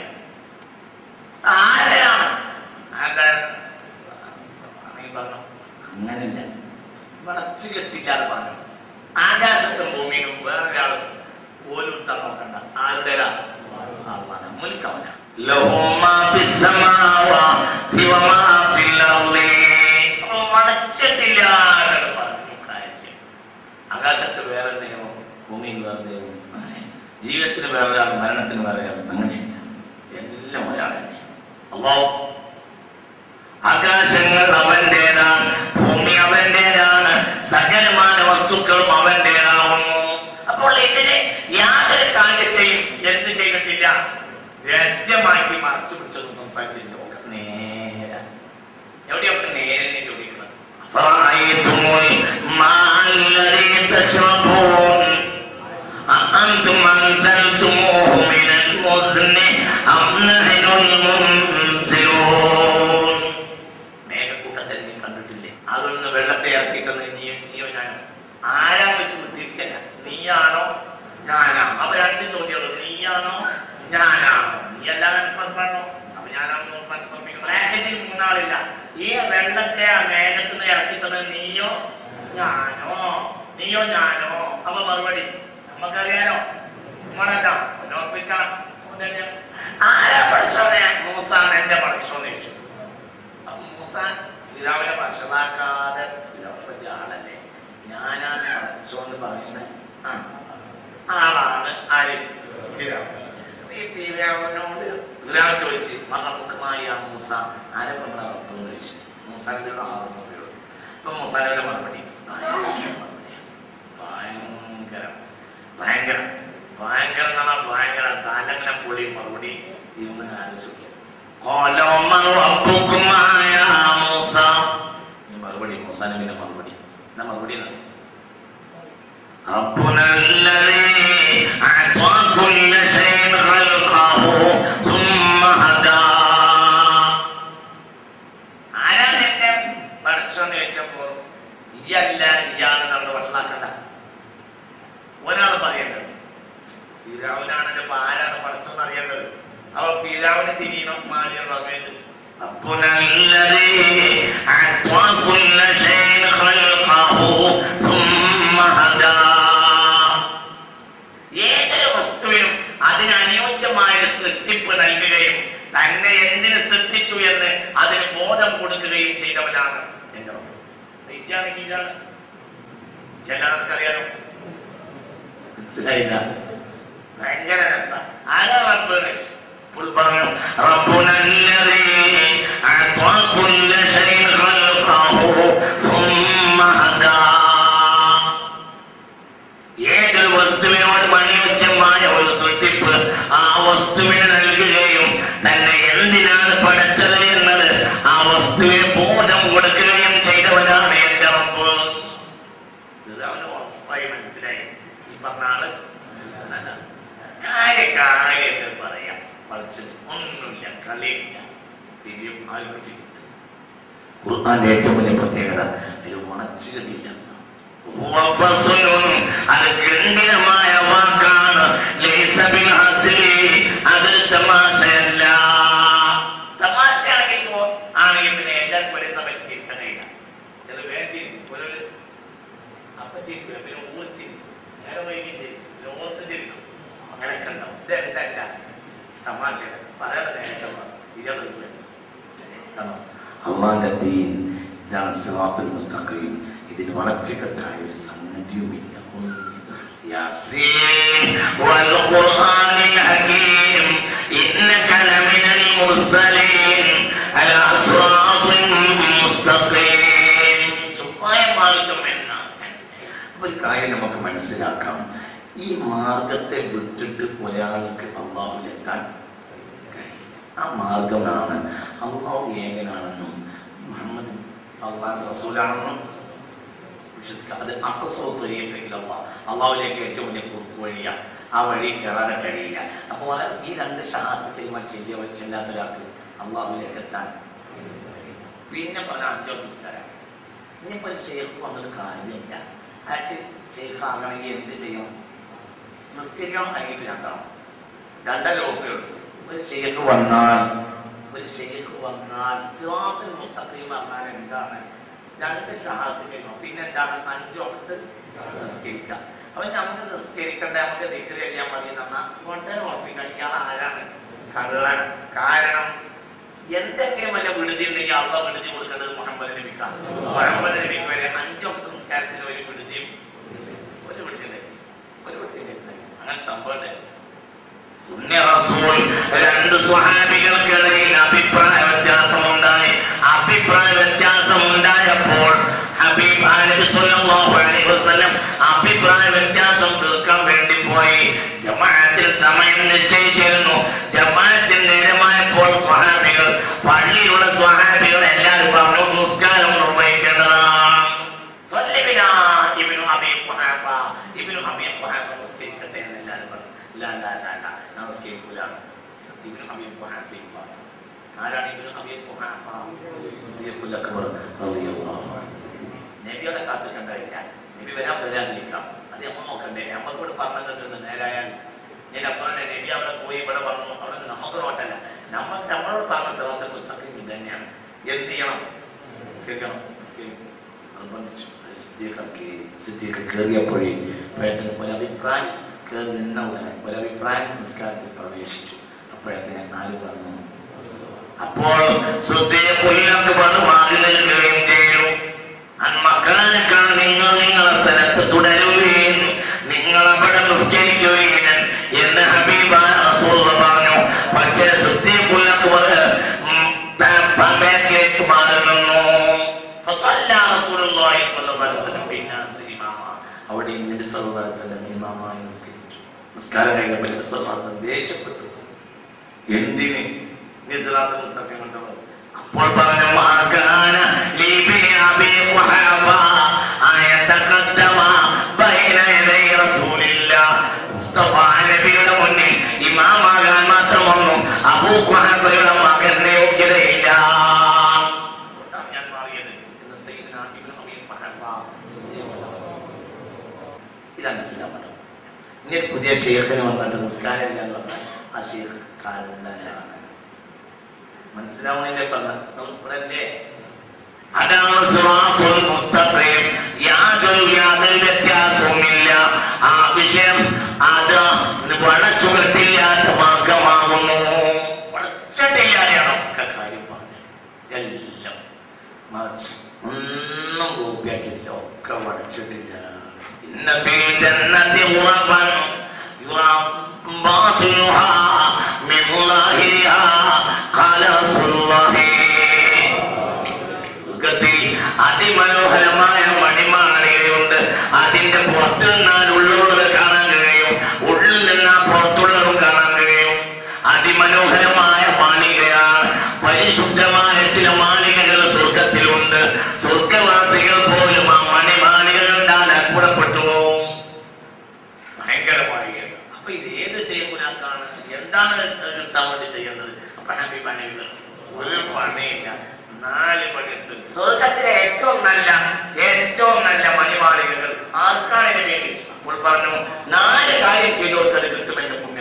ആരാണ് ആരുടെ നീ പറഞ്ഞു അങ്ങനില്ല വളച്ചു കെട്ടില്ലാതെ പറഞ്ഞു ആകാശത്തും ഭൂമിയിലും വേറൊരാളും പോലും നോക്കണ്ട ആരുടേതാ മുൽക്കവന വളച്ചിട്ടില്ലാതെ പറഞ്ഞു കാര്യം ആകാശത്ത് വേറെ നിയമം ഭൂമിയിൽ വേറെ നിയമം അങ്ങനെ ജീവിതത്തിന് വേറെ ഒരാൾ മരണത്തിന് വേറെ ഒരാൾ അങ്ങനെയല്ല എല്ലാം ഒരാൾ തന്നെ അള്ളാഹു ആകാശങ്ങൾ അവന്റേതാണ് ഭൂമി അവന്റേതാണ് സകലമായ വസ്തുക്കളും അവന്റേതാവുന്നു അപ്പോൾ ഇതിന് യാതൊരു കാര്യത്തെയും എന്ത് ചെയ്തിട്ടില്ല രഹസ്യമാക്കി മറച്ചു പിടിച്ചൊന്നും സംസാരിച്ചില്ല ഒക്കെ നേരെ എവിടെയൊക്കെ നേരെ ചോദിക്കുന്നത് أفرأيتم الماء الذي تشربون أأنتم أنزلتموه من المزن أم نحن المنزلون മേഘക്കൂട്ടത്തെ നീ കണ്ടിട്ടില്ലേ അതിൽ നിന്ന് വെള്ളത്തെ ഇറക്കിട്ടെന്ന് നീയും നീയോ ഞാനോ ആരാ വെച്ച് വിട്ടിരിക്കല്ല നീയാണോ ഞാനാ അവ രണ്ട് ചോദ്യമുള്ളൂ നീയാണോ ഞാനാണോ നീ അല്ലാതെ പറഞ്ഞോ അപ്പൊ ഞാനാണോ ബ്രാക്കറ്റിൽ മൂന്നാളില്ല ഈ വെള്ളത്തെ ആ മേഘത്തിൽ നിന്ന് ഇറക്കിത്തത് നീയോ ഞാനോ നീയോ ഞാനോ അപ്പൊ മറുപടി നമുക്കറിയാലോ നമ്മളെന്താ ഓർപ്പിക്കാം ആരാ പഠിച്ചോനെ മൂസാണ് എന്റെ പഠിച്ചോന്ന് ചോദിച്ചു അപ്പൊ മൂസ ഫിറാവിനെ വഷളാക്കാതെ ഫിറാവിനെ പറ്റിയ ആളല്ലേ ഞാനാണ് പഠിച്ചോന്ന് പറയുന്നത് ആ ആളാണ് ആര് ഫിറാവ് അപ്പൊ ഈ ഫിറാവിനോട് ഫിറാവ് ചോദിച്ചു മറബുക്കുമായ മൂസ ആരെ നമ്മളെ റബ്ബെന്ന് ചോദിച്ചു മൂസാനോട് ആറ് മറുപടിയുള്ളൂ അപ്പൊ മൂസാനോട് മറുപടി ഭയങ്കര മറുപടിയാണ്. ഭയങ്കരം ഭയങ്കരം ഭയങ്കര എന്ന് പറഞ്ഞാൽ ഭയങ്കര തലങ്ങനെ പൊളി മറുപടി ഇന്ന് ആലോചിക്കുക മൂസ ഈ മറുപടി മൂസാനബിന്റെ മറുപടി എന്താ മറുപടി എന്നാ? ربنا الذي أعطى كل شيء خلقه ثم هدى ആരാണ് എന്റെ പഠിച്ചോന്ന് ചോദിച്ചപ്പോ ഇയല്ല ഇയാള് നമ്മൾ വഷളാക്കണ്ട ഒരാൾ പറയേണ്ടത് ഫിരാവിനാണ് എന്റെ ആരാണ് പഠിച്ചോന്ന് അറിയേണ്ടത് അപ്പൊ ഫിരാവിന് തിരിയണം മാറിയാണ് പറഞ്ഞത് ربنا الذي أعطى كل شيء خلقه ثم هدى ഏതൊരു വസ്തുവിനും അതിന് അനുയോജ്യമായ സൃഷ്ടിപ്പ് നൽകുകയും തന്നെ എന്തിന് സൃഷ്ടിച്ചു എന്ന് അതിന് ബോധം കൊടുക്കുകയും ചെയ്തവനാണ് എന്റെ റബ്ബ്. ഇതാണെങ്കിൽ ഇതാണ് ചിലർക്കറിയാലോ മനസ്സിലായില്ല ഭയങ്കര രസം ആരാ റബ്ബ് ഇപ്പോൾ പറഞ്ഞു ربنا الذي أعطى كل شيء خلقه ثم هدى ഏതൊരു വസ്തുവിനോട് അനുയോജ്യമായ ഒരു സൃഷ്ടിപ്പ് ആ വസ്തുവിന് നൽകുകയും തന്നെ എന്തിനാണ് പഠിച്ചത് എന്നത് ആ വസ്തുവിന് ബോധം കൊടുക്കുകയും ചെയ്തവനാണ് എന്റെ റബ്ബ് ഇത് അവന് ഉറപ്പായി മനസ്സിലായി ഈ പറഞ്ഞ ആള് നല്ലതാണ്. കാര്യം കാര്യമായിട്ട് പറയാം പഠിച്ചത് ഒന്നുമില്ല കളിയില്ല തിരിയും ആൽക്കുട്ടി ഖുർആന്റെ ഏറ്റവും വലിയ പ്രത്യേകത അതിൽ ഉണച്ചുകെട്ടില്ല അത് ഗംഭീരമായ വാക്കാണ് ലൈസ ബിൽ ഹസ്ലി. അത് തമാശയല്ല തമാശയാണെങ്കിൽ പോ ആണെങ്കിൽ പിന്നെ എല്ലാവർക്കും ഒരേ സമയത്ത് ചിരിക്കാൻ കഴിയില്ല ചില വേഗം ചിരിക്കും ഒരു അപ്പൊ ചിരിക്കും പിന്നെ ഊർച്ചിരിക്കും നേരെ വൈകി ചിരിക്കും പിന്നെ ഓർത്ത് ചിരിക്കും അങ്ങനെയൊക്കെ ഉണ്ടാവും ഇതെന്തല്ല തമാശ പറയാതെ നേരത്തെ തിരിയാതെ അള്ളാന്റെ ദീൻ ഇതാണ് സിറാത്തുൽ മുസ്തഖീം ഇതിൽ വളച്ചുകെട്ടായ ഒരു സംഗതിയുമില്ല യാസീൻ വൽ ഖുർആനിൽ ഹകീം ഇന്നക ലമിനൽ മുർസലീൻ അലാ സിറാത്തിൻ മുസ്തഖീം ചുപ്പായ മാർഗം എന്നാണ് ഒരു കാര്യം നമുക്ക് മനസ്സിലാക്കാം ഈ മാർഗത്തെ വിട്ടിട്ട് ഒരാൾക്ക് അള്ളാഹുലെത്താൻ കഴിയില്ല. ആ മാർഗമാണ് അള്ളാഹു ഏകനാണെന്നും മുഹമ്മദ് അള്ളാഹ് റസൂലാണെന്നും വിശ്വസിക്കുക അത് അക്കസ്വത്വരിയില്ല അള്ളാഹുലേക്ക് ഏറ്റവും വലിയ കുറുക്ക് വഴിയാണ് ആ വഴി കയറാതെ കഴിയില്ല അപ്പോൾ ഈ രണ്ട് ഷഹാത്ത് കലിമ ചെല്ലിയ ചെല്ലാത്ത ഒരാൾക്ക് അള്ളാഹുലേക്ക് എത്താൻ പിന്നെ പറഞ്ഞ അഞ്ചോ നിസ്കാരം ഇനിയിപ്പോൾ ഒരു ഷെയ്ഖ് വന്നിട്ട് കാര്യമില്ല അയാൾക്ക് ഷെയ്ഖ് ആകണമെങ്കിൽ എന്ത് ചെയ്യണം നിസ്കരിക്കണം അല്ലെങ്കിൽ രണ്ടാണ് രണ്ടര രൂപയുള്ളൂ ഒരു ഷെയ്ഖ് വന്നാൽ ഒരു ഷെയ്ഖ് വന്നാൽ സിറാത്തുൽ മുസ്തഖീം പറഞ്ഞാൽ എന്താണ് രണ്ട് ഷഹാത്ത് കഴിയുമ്പോൾ പിന്നെ എന്താണ് അഞ്ചൊക്കത്ത് നിസ്കരിക്കുക അപ്പൊ നമുക്ക് നിസ്കരിക്കണ്ട നമുക്ക് ദിക്കറി കഴിയാൻ മതി എന്ന് പറഞ്ഞാൽ ഉടനെ ഉറപ്പിക്കാൻ ഇയാൾ ആരാണ് കള്ളാണ് കാരണം എന്തെങ്കിലും വല്ല വിടുതി ഉണ്ടെങ്കിൽ അള്ള വിടുതി കൊടുക്കേണ്ടത് മുഹമ്മദ് നബിക്കാണ് മുഹമ്മദ് നബിക്ക് വരെ അഞ്ചൊക്കെ നിസ്കാരത്തിന് ഒരു വിടുതിയും ഒരു വിടുതി ഉണ്ടായി. ഒരു വിടുതി ഉണ്ടായി. അങ്ങനെ സംഭവം ഉണ്ടായി. പുണ്യ റസൂൽ രണ്ട് സ്വഹാബികൾക്കിടയിൽ അഭിപ്രായ വ്യത്യാസമുണ്ടായി അഭിപ്രായ വ്യത്യാസമുണ്ടായപ്പോൾ ഹബീബ് നബി സല്ലല്ലാഹു അലൈഹി വസല്ലം അഭിപ്രായ വ്യത്യാസം തീർക്കാൻ വേണ്ടി പോയി ജമാഅത്തിൽ സമയം നിശ്ചയിച്ചിരുന്നു ജമാഅത്തിൽ നേരമായപ്പോൾ സ്വഹാബികൾ പള്ളിയിലുള്ള സ്വഹാബികൾ എല്ലാവരും പറഞ്ഞു നിസ്കാരം നിർവഹിക്കേണ്ടതാണ് സ്വല്ലബിനാ ഇബ്നു അബീ ഖുഹാഫ ഇബ്നു അബീ ഖുഹാഫ നിസ്കരിക്കട്ടെ എന്ന് എല്ലാവരും പറഞ്ഞു ഇല്ല ഇല്ല ഇല്ല ഇല്ല ഞാൻ നിസ്കരിക്കൂല ഇബ്നു അബീ ഖുഹാഫയും പറഞ്ഞു ആരാണ് ഇബ്നു അബീ ഖുഹാഫ സിദ്ദീഖുൽ അക്ബർ റളിയല്ലാഹു അൻഹു നബിയുടെ കാത്തിട്ടുണ്ടായില്ല നബി വരാൻ വരാതിരിക്കാം അത് നമ്മൾ നോക്കണ്ടേ നമ്മൾക്കൂടെ പറഞ്ഞു തന്നിട്ടുണ്ട് നേരായാൽ ഞാൻ അപ്പുറം നബി അവിടെ പോയി ഇവിടെ പറഞ്ഞു അവിടെ നമുക്ക് നോട്ടല്ല നമ്മൾ നമ്മളോട് പറഞ്ഞ സ്ഥലത്തെ പുസ്തകം ഇത് തന്നെയാണ് എന്ത് ചെയ്യണം നിസ്കരിക്കണം നിസ്കരിക്കും നിർബന്ധിച്ചു അത് സിദ്ദീഖ് കയറി സിദ്ദീഖ് കയറിയപ്പോഴേ പ്രയത്നം ഒരു അഭിപ്രായം കേറി നിന്ന ഉടനെ ഒരഭിപ്രായം നിസ്കാരത്തിൽ പ്രവേശിച്ചു അപ്പോഴത്തേനെ നാല് പറഞ്ഞു അപ്പോൾ സുദ്ദീഖുൽ മാറി നിൽക്കുകയും ചെയ്തു അന്മക്കാനൊക്കെ നിങ്ങൾ നിങ്ങളെ സ്ഥലത്ത് തുടരുകയും നിങ്ങൾ അവിടെ നിസ്കരിക്കുകയും എന്ന് ഹബീബ റസൂൽ പറഞ്ഞു പക്ഷേ സുദ്ദീഖുല്ലക്ക് ബാക്കിലേക്ക് മാറി നിന്നു ഫസല്ല റസൂലുള്ളാഹി സ്വല്ലല്ലാഹു അലൈഹി വസല്ലം ബിന്നാസി ഇമാമ അവിടെ നബി സല്ലല്ലാഹു അലൈഹി വസല്ലം ഇമാമായി നിസ്കരിച്ചു നിസ്കാരം കഴിഞ്ഞപ്പോൾ നബി സല്ലല്ലാഹു അലൈഹി വസല്ലം ദേഷ്യപ്പെട്ടു എന്തിന് നിസ്ലാത്ത് മുസ്തഖീം കൊണ്ടവർ അപ്പോൾ പറഞ്ഞു മാകാന ലീബിനി അബി വഹബ ആയതഖദ്ദമ ബൈന യദൈ റസൂലില്ലാഹ് മുസ്തഫ നബിയുടെ മുന്നിൽ ഇമാമാകാൻ മാത്രമൊന്നും അബൂ വഹബയുടെ മകന്റെ യോഗ്യതയില്ല അതാണ് ഞാൻ മാറിയത് എന്ന് സയ്യിദ്ന ഇബ്നു അബീ വഹബ ഇതാണ് ഇസ്ലാം മതം ഇനി ഒരു പുതിയ ഷെയ്ഖിന് വന്നിട്ട് നിസ്കാരം ഇല്ല എന്ന് പറഞ്ഞാൽ ആ ഷെയ്ഖ് കള്ളനാണ് മനസ്സിലാവുന്നില്ലേ പറഞ്ഞല്ലേ അതാണ് സിറാത്തുൽ മുസ്തഖീം യാതൊരു യാതൊരു വ്യത്യാസവുമില്ല ആ വിഷയം അത് വളച്ചുകെട്ടില്ലാത്ത മാർഗമാകുന്നു വളച്ചിട്ടില്ലാതെയാണ് ഒക്കെ കാര്യം പറഞ്ഞത് എല്ലാം മറിച്ച് ഒന്നും കോപ്പിയാക്കിയിട്ടില്ല ഒക്കെ വടച്ചിട്ടില്ല ഇന്ന ഫിൽ ജന്നതി ഖുറബൻ യുറാ ബാത്തിനുഹാ മിൻ ളാഹിരിഹാ ഖാല റസൂലുള്ളാഹി സ്വർഗ്ഗത്തിൽ അതിമനോഹരമായ മണിമാളികയുണ്ട് അതിന്റെ പുറത്തു നിന്നാൽ ഉള്ളിലുള്ളത് കാണാൻ കഴിയും ഉള്ളിൽ നിന്നാൽ പുറത്തുള്ളതും കാണാൻ കഴിയും അതിമനോഹരമായ മാളികയാണ് പരിശുദ്ധമായ ചില മാളികകൾ സ്വർഗത്തിലുണ്ട് സ്വർഗവാസികൾ പോലും ആ മണിമാളിക കണ്ടാൽ അത്ഭുതപ്പെട്ടു പോകും ഭയങ്കര മാളികയാണ് അപ്പൊ ഇത് ഏത് ചെയ്യുമ്പോഴാക്കാണ് എന്താണ് കിട്ടാൻ വേണ്ടി ചെയ്യേണ്ടത് അപ്പൊ ഹാപ്പി പണികൾ ഒരു പണിയില്ല നാല് പണിയെടുത്ത് സ്വർഗത്തിലെ ഏറ്റവും നല്ല ഏറ്റവും നല്ല മണിമാളികകൾ ആർക്കാണ് ഇതിന് വേണ്ടി അപ്പോൾ പറഞ്ഞു നാല് കാര്യം ചെയ്തു കൊടുത്തത് കിട്ടുമെന്ന് പുണ്യ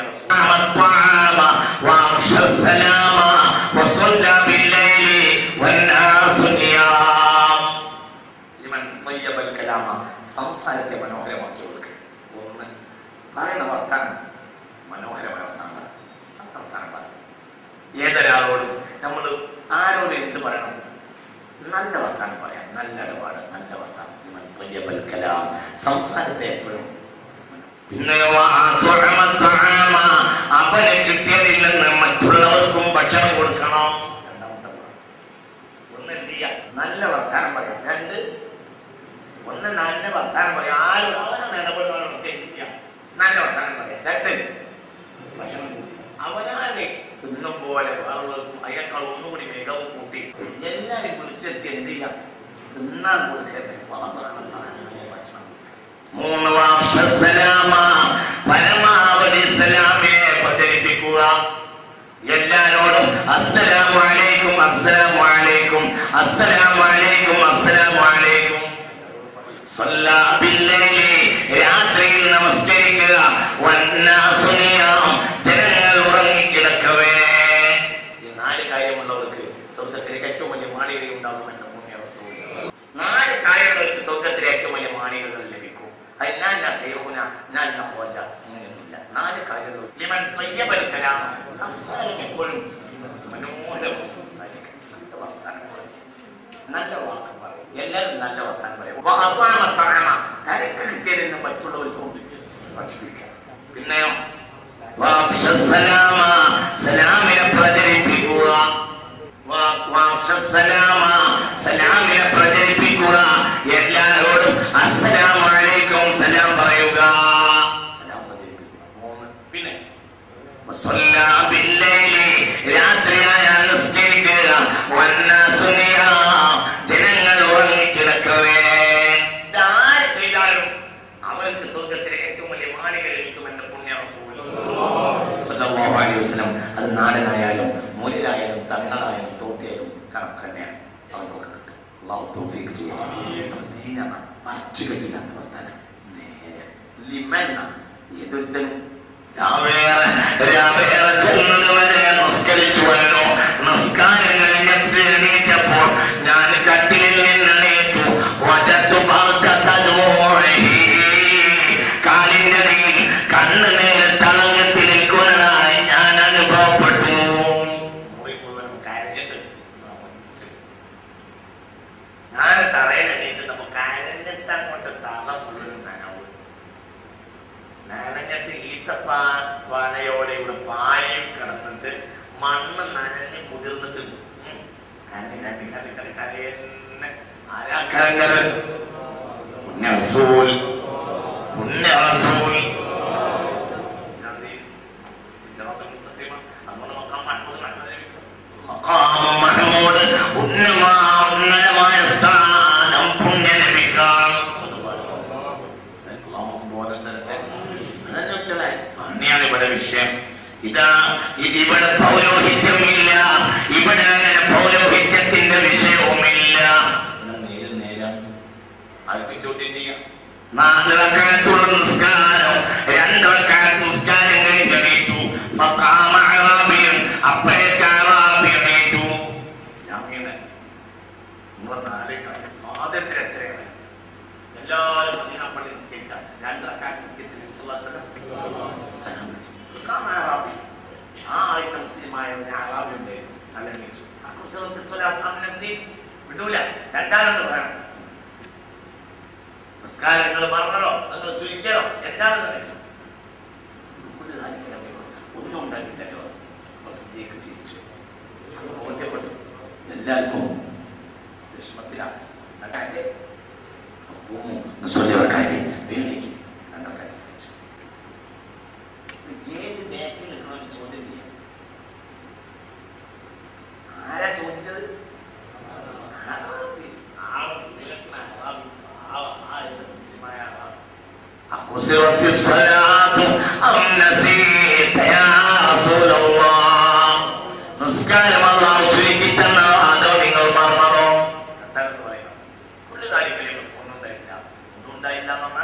സംസാരത്തെ മനോഹരമാക്കി കൊടുക്കുക ഒന്ന് പറയുന്ന വർത്താനം മനോഹരമായ വർത്താനം പറ. ആ വർത്താനം പറ ഏതൊരാളോടും നമ്മൾ ആരോട് എന്ത് പറയണം നല്ല വർത്താനം പറയാം നല്ല ഇടപാട് നല്ല വർത്താനം ഇവൻ ത്വയ്യബൽ കലാം സംസാരത്തെ എപ്പോഴും പിന്നെ അവന് കിട്ടിയതിൽ നിന്ന് മറ്റുള്ളവർക്കും ഭക്ഷണം കൊടുക്കണം രണ്ടാമത്തെ ഗുണം. ഒന്ന് എന്ത് ചെയ്യാം നല്ല വർത്താനം പറയാം രണ്ട് ഒന്ന് നല്ല വർത്താനം പറയാം ആരും അവനാണ് ഇടപെടുന്നവരോടൊക്കെ എന്ത് ചെയ്യാം നല്ല വർത്താനം പറയാം രണ്ട് ഭക്ഷണം കൊടുക്കുക. അവനാണ് തിന്നും പോലെ വേറുള്ളവർക്കും അയാൾക്കാൾ ഒന്നുകൂടി മികവ് കൂട്ടി എല്ലാരും വിളിച്ചെത്തി എന്ത് ചെയ്യാം തിന്നാൻ കൊടുക്കരുത് വളർത്തണം ഭക്ഷണം മൂന്ന് വാംശസലാമ പരമാവധി സലാമിനെ പ്രചരിപ്പിക്കുക എല്ലാരോടും അസ്സലാമു അലൈക്കും അസ്സലാമു അലൈക്കും അസ്സലാമു അലൈക്കും അസ്സലാമു അലൈക്കും സ്വല്ലാ ബില്ലൈലി രാത്രിയിൽ നമസ്കരിക്കുക വന്നാസു നിയാം ജനങ്ങൾ ഉറങ്ങിക്കിടക്കവേ ഈ നാല് കാര്യമുള്ളവർക്ക് സ്വർഗത്തിലേക്ക് ഏറ്റവും വലിയ മാളിക ഉണ്ടാകുമെന്ന് മുന്നേ റസൂൽ നാല് കാര്യങ്ങൾക്ക് സ്വർഗത്തിലെ ഏറ്റവും വലിയ മാളികകൾ ലഭിക്കും അത് ഞാൻ സേഹുന ഞാൻ ഹോജ അങ്ങനെയൊന്നുമില്ല നാല് കാര്യങ്ങൾ ലിമൻ ത്വയ്യബൽ കലാം സംസാരം എപ്പോഴും മനോഹരമായി സംസാരിക്കും നല്ല വർത്താനം പറയും നല്ല വാക്ക് പറയും എല്ലാവരും നല്ല വർത്താനം പറയും വഅത്വാമ തഅമ. തനിക്ക് കിട്ടിയതിൽ മറ്റുള്ളവർക്കും ഭക്ഷിപ്പിക്കാം പിന്നെയോ വാഫിഷ സലാമ. സലാമിനെ പ്രചരിപ്പിക്കുക വാ- വാഫിഷ സലാമ. സലാമിനെ പ്രചരിപ്പിക്കുക എല്ലാവരോടും അസ്സലാമു അലൈക്കും സലാം പറയുക സലാം പ്രചരിപ്പിക്കുക മൂന്ന് പിന്നെ വസല്ലാ ബില്ലൈലി രാത്രിയായാൽ നിസ്കരിക്കുക വന്നാസു നിയാം. ജനങ്ങൾ ഉറങ്ങിക്കിടക്കവേ ഇതാര് ചെയ്താലും അവർക്ക് സ്വർഗത്തിലെ ഏറ്റവും വലിയ മാളിക ലഭിക്കുമെന്ന് പുണ്യ റസൂൽ സല്ലല്ലാഹു അലൈഹി വസല്ലം അത് നാടനായാലും മൂലിലായാലും തങ്ങളായാലും തോട്ടിയായാലും കണക്ക് തന്നെയാണ് അവർക്കൊക്കെ കിട്ടും അള്ളാഹു തൗഫീഖ് ചെയ്യട്ടെ ദീനാണ് മറച്ചു കെട്ടില്ലാത്ത വർത്താനം നേരെ ലിമന്ന എതിർത്തനും രാവേറെ രാവേറെ ചെന്നത് വരെ നിസ്കരിച്ചു വന്നു നിസ്കാരം കഴിഞ്ഞിട്ട് എണീറ്റപ്പോൾ ഞാൻ കട്ടിലിൽ നിന്ന് എണീറ്റു വജത്തു ബർക്കത്തദൂഹി. കാലിന്റെ അടിയിൽ കണ്ണ് പറഞ്ഞിട്ട് മണ്ണ് നനഞ്ഞ് കുതിർന്നിട്ട് ഉം, കരഞ്ഞ് കരഞ്ഞ് കരഞ്ഞ് കരഞ്ഞ് കരയെന്നെ ആരാ കരഞ്ഞത് പുണ്യ റസൂൽ പുണ്യ റസൂൽ മഖാം മഹ്മൂദ് ഉന്നമാ ഉന്നതമായ സ്ഥാനം പുണ്യ ലഭിക്കാം അള്ളാഹു ബോധം തരട്ടെ അതന്നെ കുട്ടികളെ അങ്ങനെയാണ് ഇവിടെ വിഷയം ഇതാണ് ഇത് ഇവിടെ പൗരോഹിത്യമില്ല ഇവിടെ അങ്ങനെ പൗരോഹിത്യത്തിന്റെ വിഷയവുമില്ല ഇവിടെ നേരം നേരം ആർക്കും ചോദ്യം ചെയ്യാം നാല് റക്അത്തുള്ള നിസ്കാരം രണ്ട് റക്അത്ത് നിസ്കാരം കഴിഞ്ഞ് എണീറ്റു ഫഖാമ അറാബിയൻ അപ്പോഴേക്ക് അറാബി എണീറ്റു ഞാൻ ഇങ്ങനെ നിങ്ങളെ നാല് സ്വാതന്ത്ര്യം എത്രയാണ് എല്ലാവരും മദീന പള്ളി നിസ്കരിക്കാം രണ്ട് റക്അത്ത് നിസ്കരിച്ച് നബി സല്ലല്ലാഹു അലൈഹി വസല്ലം സലാം വിളിച്ചു. ഫഖാമ അറാബി ആ ആയിഷ മുസ്ലിമായ ഒരു അറാബി ഉണ്ട് അല്ലെങ്കിൽ അക്കുസറത്ത് സ്വലാത്ത് അങ്ങനെ സീറ്റ് വിടൂല രണ്ടാലെന്ന് പറയണം നിസ്കാരം നിങ്ങൾ മറന്നോ നിങ്ങൾ ചുരുക്കണോ എന്താണെന്ന് വെച്ചു ഒരു കാര്യമില്ല ഒന്നും ഉണ്ടാക്കില്ലല്ലോ അപ്പൊ സിദ്ദീഖ് ചിരിച്ചു അത് ബോധ്യപ്പെട്ടു എല്ലാവർക്കും വിഷമത്തിലാണ് രണ്ടായിരത്തി നസ്വല്യ റക്കായത്തെ വേണിക്ക് രണ്ടൊക്കെ അനുസരിച്ചു ഏത് ബാക്കിൽ നിൽക്കണമെന്ന് ചോദ്യം ചെയ്യാം ആരാ ചോദിച്ചത് അറാബി. ആ വിലക്കണ അറാബി. ആ- ആ ആഴ്ച മുസ്ലിമായ അറാബി. أقصرت الصلاة أم نسيت يا رسول الله നിസ്കാരം അള്ളാഹു ചുരുക്കി തന്ന അതോ നിങ്ങൾ മറന്നതോ എന്താണെന്ന് പറയണം പുള്ളി കാര്യത്തിലും ഒന്നും ഉണ്ടായില്ല ഒന്നും ഉണ്ടായില്ല എന്ന് പറഞ്ഞാൽ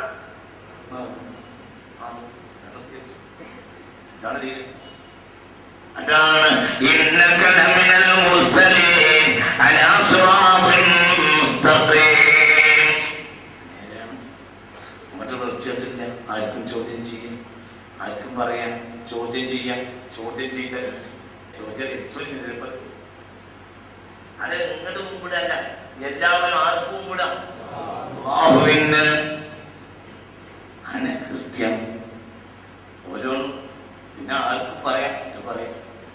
ആ, ഞാൻ നിസ്കരിച്ചു. ഇതാണ് രീതി അതാണ് ഇന്നക ലമിനൽ മുർസലീൻ അലാ സിറാത്തിൻ മുസ്തഖീം നേരെയാണ്. അങ്ങോട്ട് വിളിച്ചിട്ടില്ല ആർക്കും ചോദ്യം ചെയ്യാം ആർക്കും പറയാം ചോദ്യം ചെയ്യാം ചോദ്യം ചെയ്ത ചോദ്യം ചോദ്യം ചെയ്തപ്പോൾ അത് ഇങ്ങോട്ട് മുമ്പിടല്ല എല്ലാവരും ആർക്കും കൂടാം അള്ളാഹുവിന് അങ്ങനെ കൃത്യം ഓരോന്നും പിന്നെ ആർക്കും പറയാം ഇത് പറയാം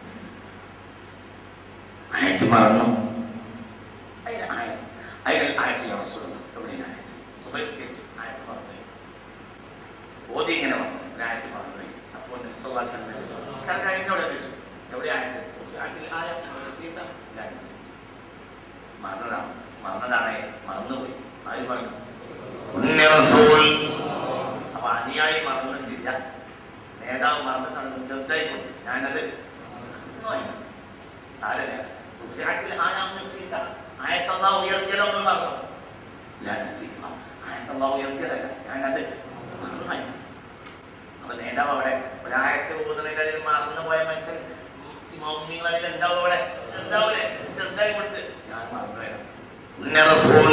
ആയിട്ട് മറന്നു അതിന് ആയ- അതിന് ആയിട്ട് ഞാൻ വസ്തുത എവിടെ ആയിട്ട് സുബൈസ്കരിച്ചു ആയിട്ട് മറന്നു ഓതി ഇങ്ങനെ വന്നു ഒരായിട്ട് മറന്നു അപ്പോൾ നിസ്വാസം നമസ്കാരം കഴിഞ്ഞോടെ ചോദിച്ചു എവിടെ ആയിട്ട് ആറ്റിൽ ആയ സീത ഇല്ല, നസീത. മറന്നതാണ് മറന്നതാണേ മറന്നുപോയി ആര് പറഞ്ഞു പുണ്യ റസൂൽ അപ്പൊ അനുയായി മറന്നിട്ടില്ല നേതാവ് മറന്നിട്ടാണ് ചെറുതായി കൊടുത്തു ഞാനത് മറന്നുപോയി. സാരമില്ല റുഫിഅത്തിൽ ആയാം നസീത. ആയത്തല്ലാഹ് ഉയർത്തിയല്ലോ എന്ന് പറഞ്ഞു ഞാൻ നസീത. ആയത്തല്ലാഹ് ഉയർത്തിയതല്ല ഞാനത് മറന്നുപോയി. അപ്പൊ നേതാവ് അവിടെ ഒരായത്ത് ഊതുന്നതിൽ മറന്നു പോയ മനുഷ്യൻ നിങ്ങളിൽ എന്താവും അവിടെ എന്താവൂലേ ചെറുതായി കൊടുത്ത് ഞാൻ മറന്നുപോയത് പുണ്യ റസൂൽ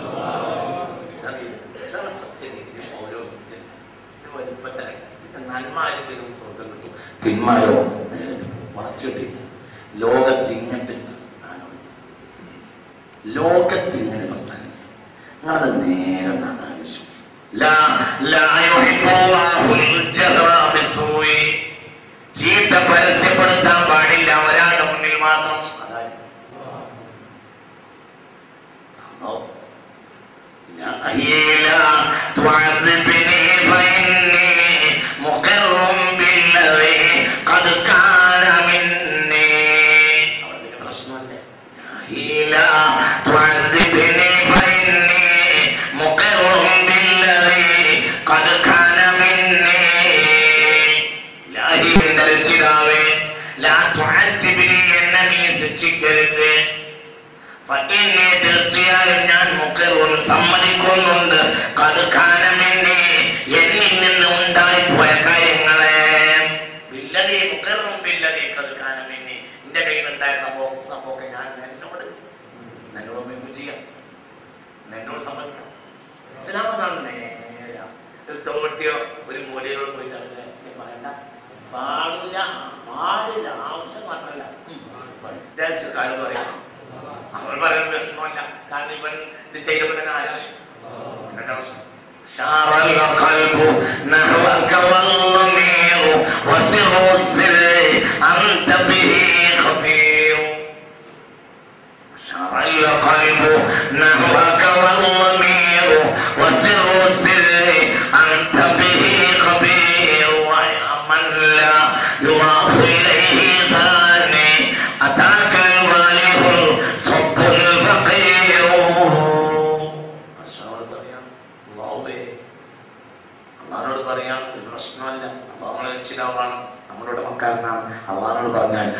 തിന്മാരോ വളച്ചിട്ടില്ല ലോകത്തിങ്ങട്ട് സ്ഥാനമില്ല ലോകത്തിങ്ങനെ പ്രസ്ഥാനമില്ല അത് നേരം നാം ആലോചിച്ചു ലാ ലാ യുഹിബ്ബുല്ലാഹുൽ ജഹ്റ ബിസ്സൂഇ. ചീത്ത പരസ്യപ്പെടുത്താൻ പാടില്ല ഒരാളുടെ മുന്നിൽ മാത്രം അതായത് അല്ലോ إلهي لا تعذبني فإني مقر بالذي قد كان مني അവിടെ പ്രശ്നമല്ലേ إلهي لا تعذبني فإني مقر بالذي قد كان مني إلهي എന്റെ രക്ഷിതാവേ لا تعذبني എന്നെ നീ ശിക്ഷിക്കരുത് ഫഇന്നി തീർച്ചയായും ഞാൻ മുഖറുൻ സമ്മതിക്കുന്നുണ്ട് കടുക്കാനമെന്നെ എന്നിൽ നിന്ന് ഉണ്ടായി പോയ കാര്യങ്ങളെ ബില്ലതി മുഖറും ബില്ലതി കടുക്കാനമെന്നെ എന്റെ കയ്യിൽ ഉണ്ടായ സംഭവം സംഭവമൊക്കെ ഞാൻ എന്നോട് എന്നോട് മെമ്മു ചെയ്യാം എന്നോട് സമ്മതിക്കാം ഇസ്ലാം എന്നാണ് നേരാ ഒരു തോട്ടിയോ ഒരു മൂലയോട് പോയിട്ട് അത് രഹസ്യം പറയണ്ട പാടില്ല പാടില്ല ആവശ്യം മാത്രമല്ല കാര്യം പറയാം അവൾ പറയുന്നത് വിഷമമല്ല കാരണം ഇവൻ ഇത് ചെയ്തപ്പോൾ തന്നെ ആരായി എന്നിട്ട് പ്രശ്നം شار القلب نحوك والضمير وسر السر أنت به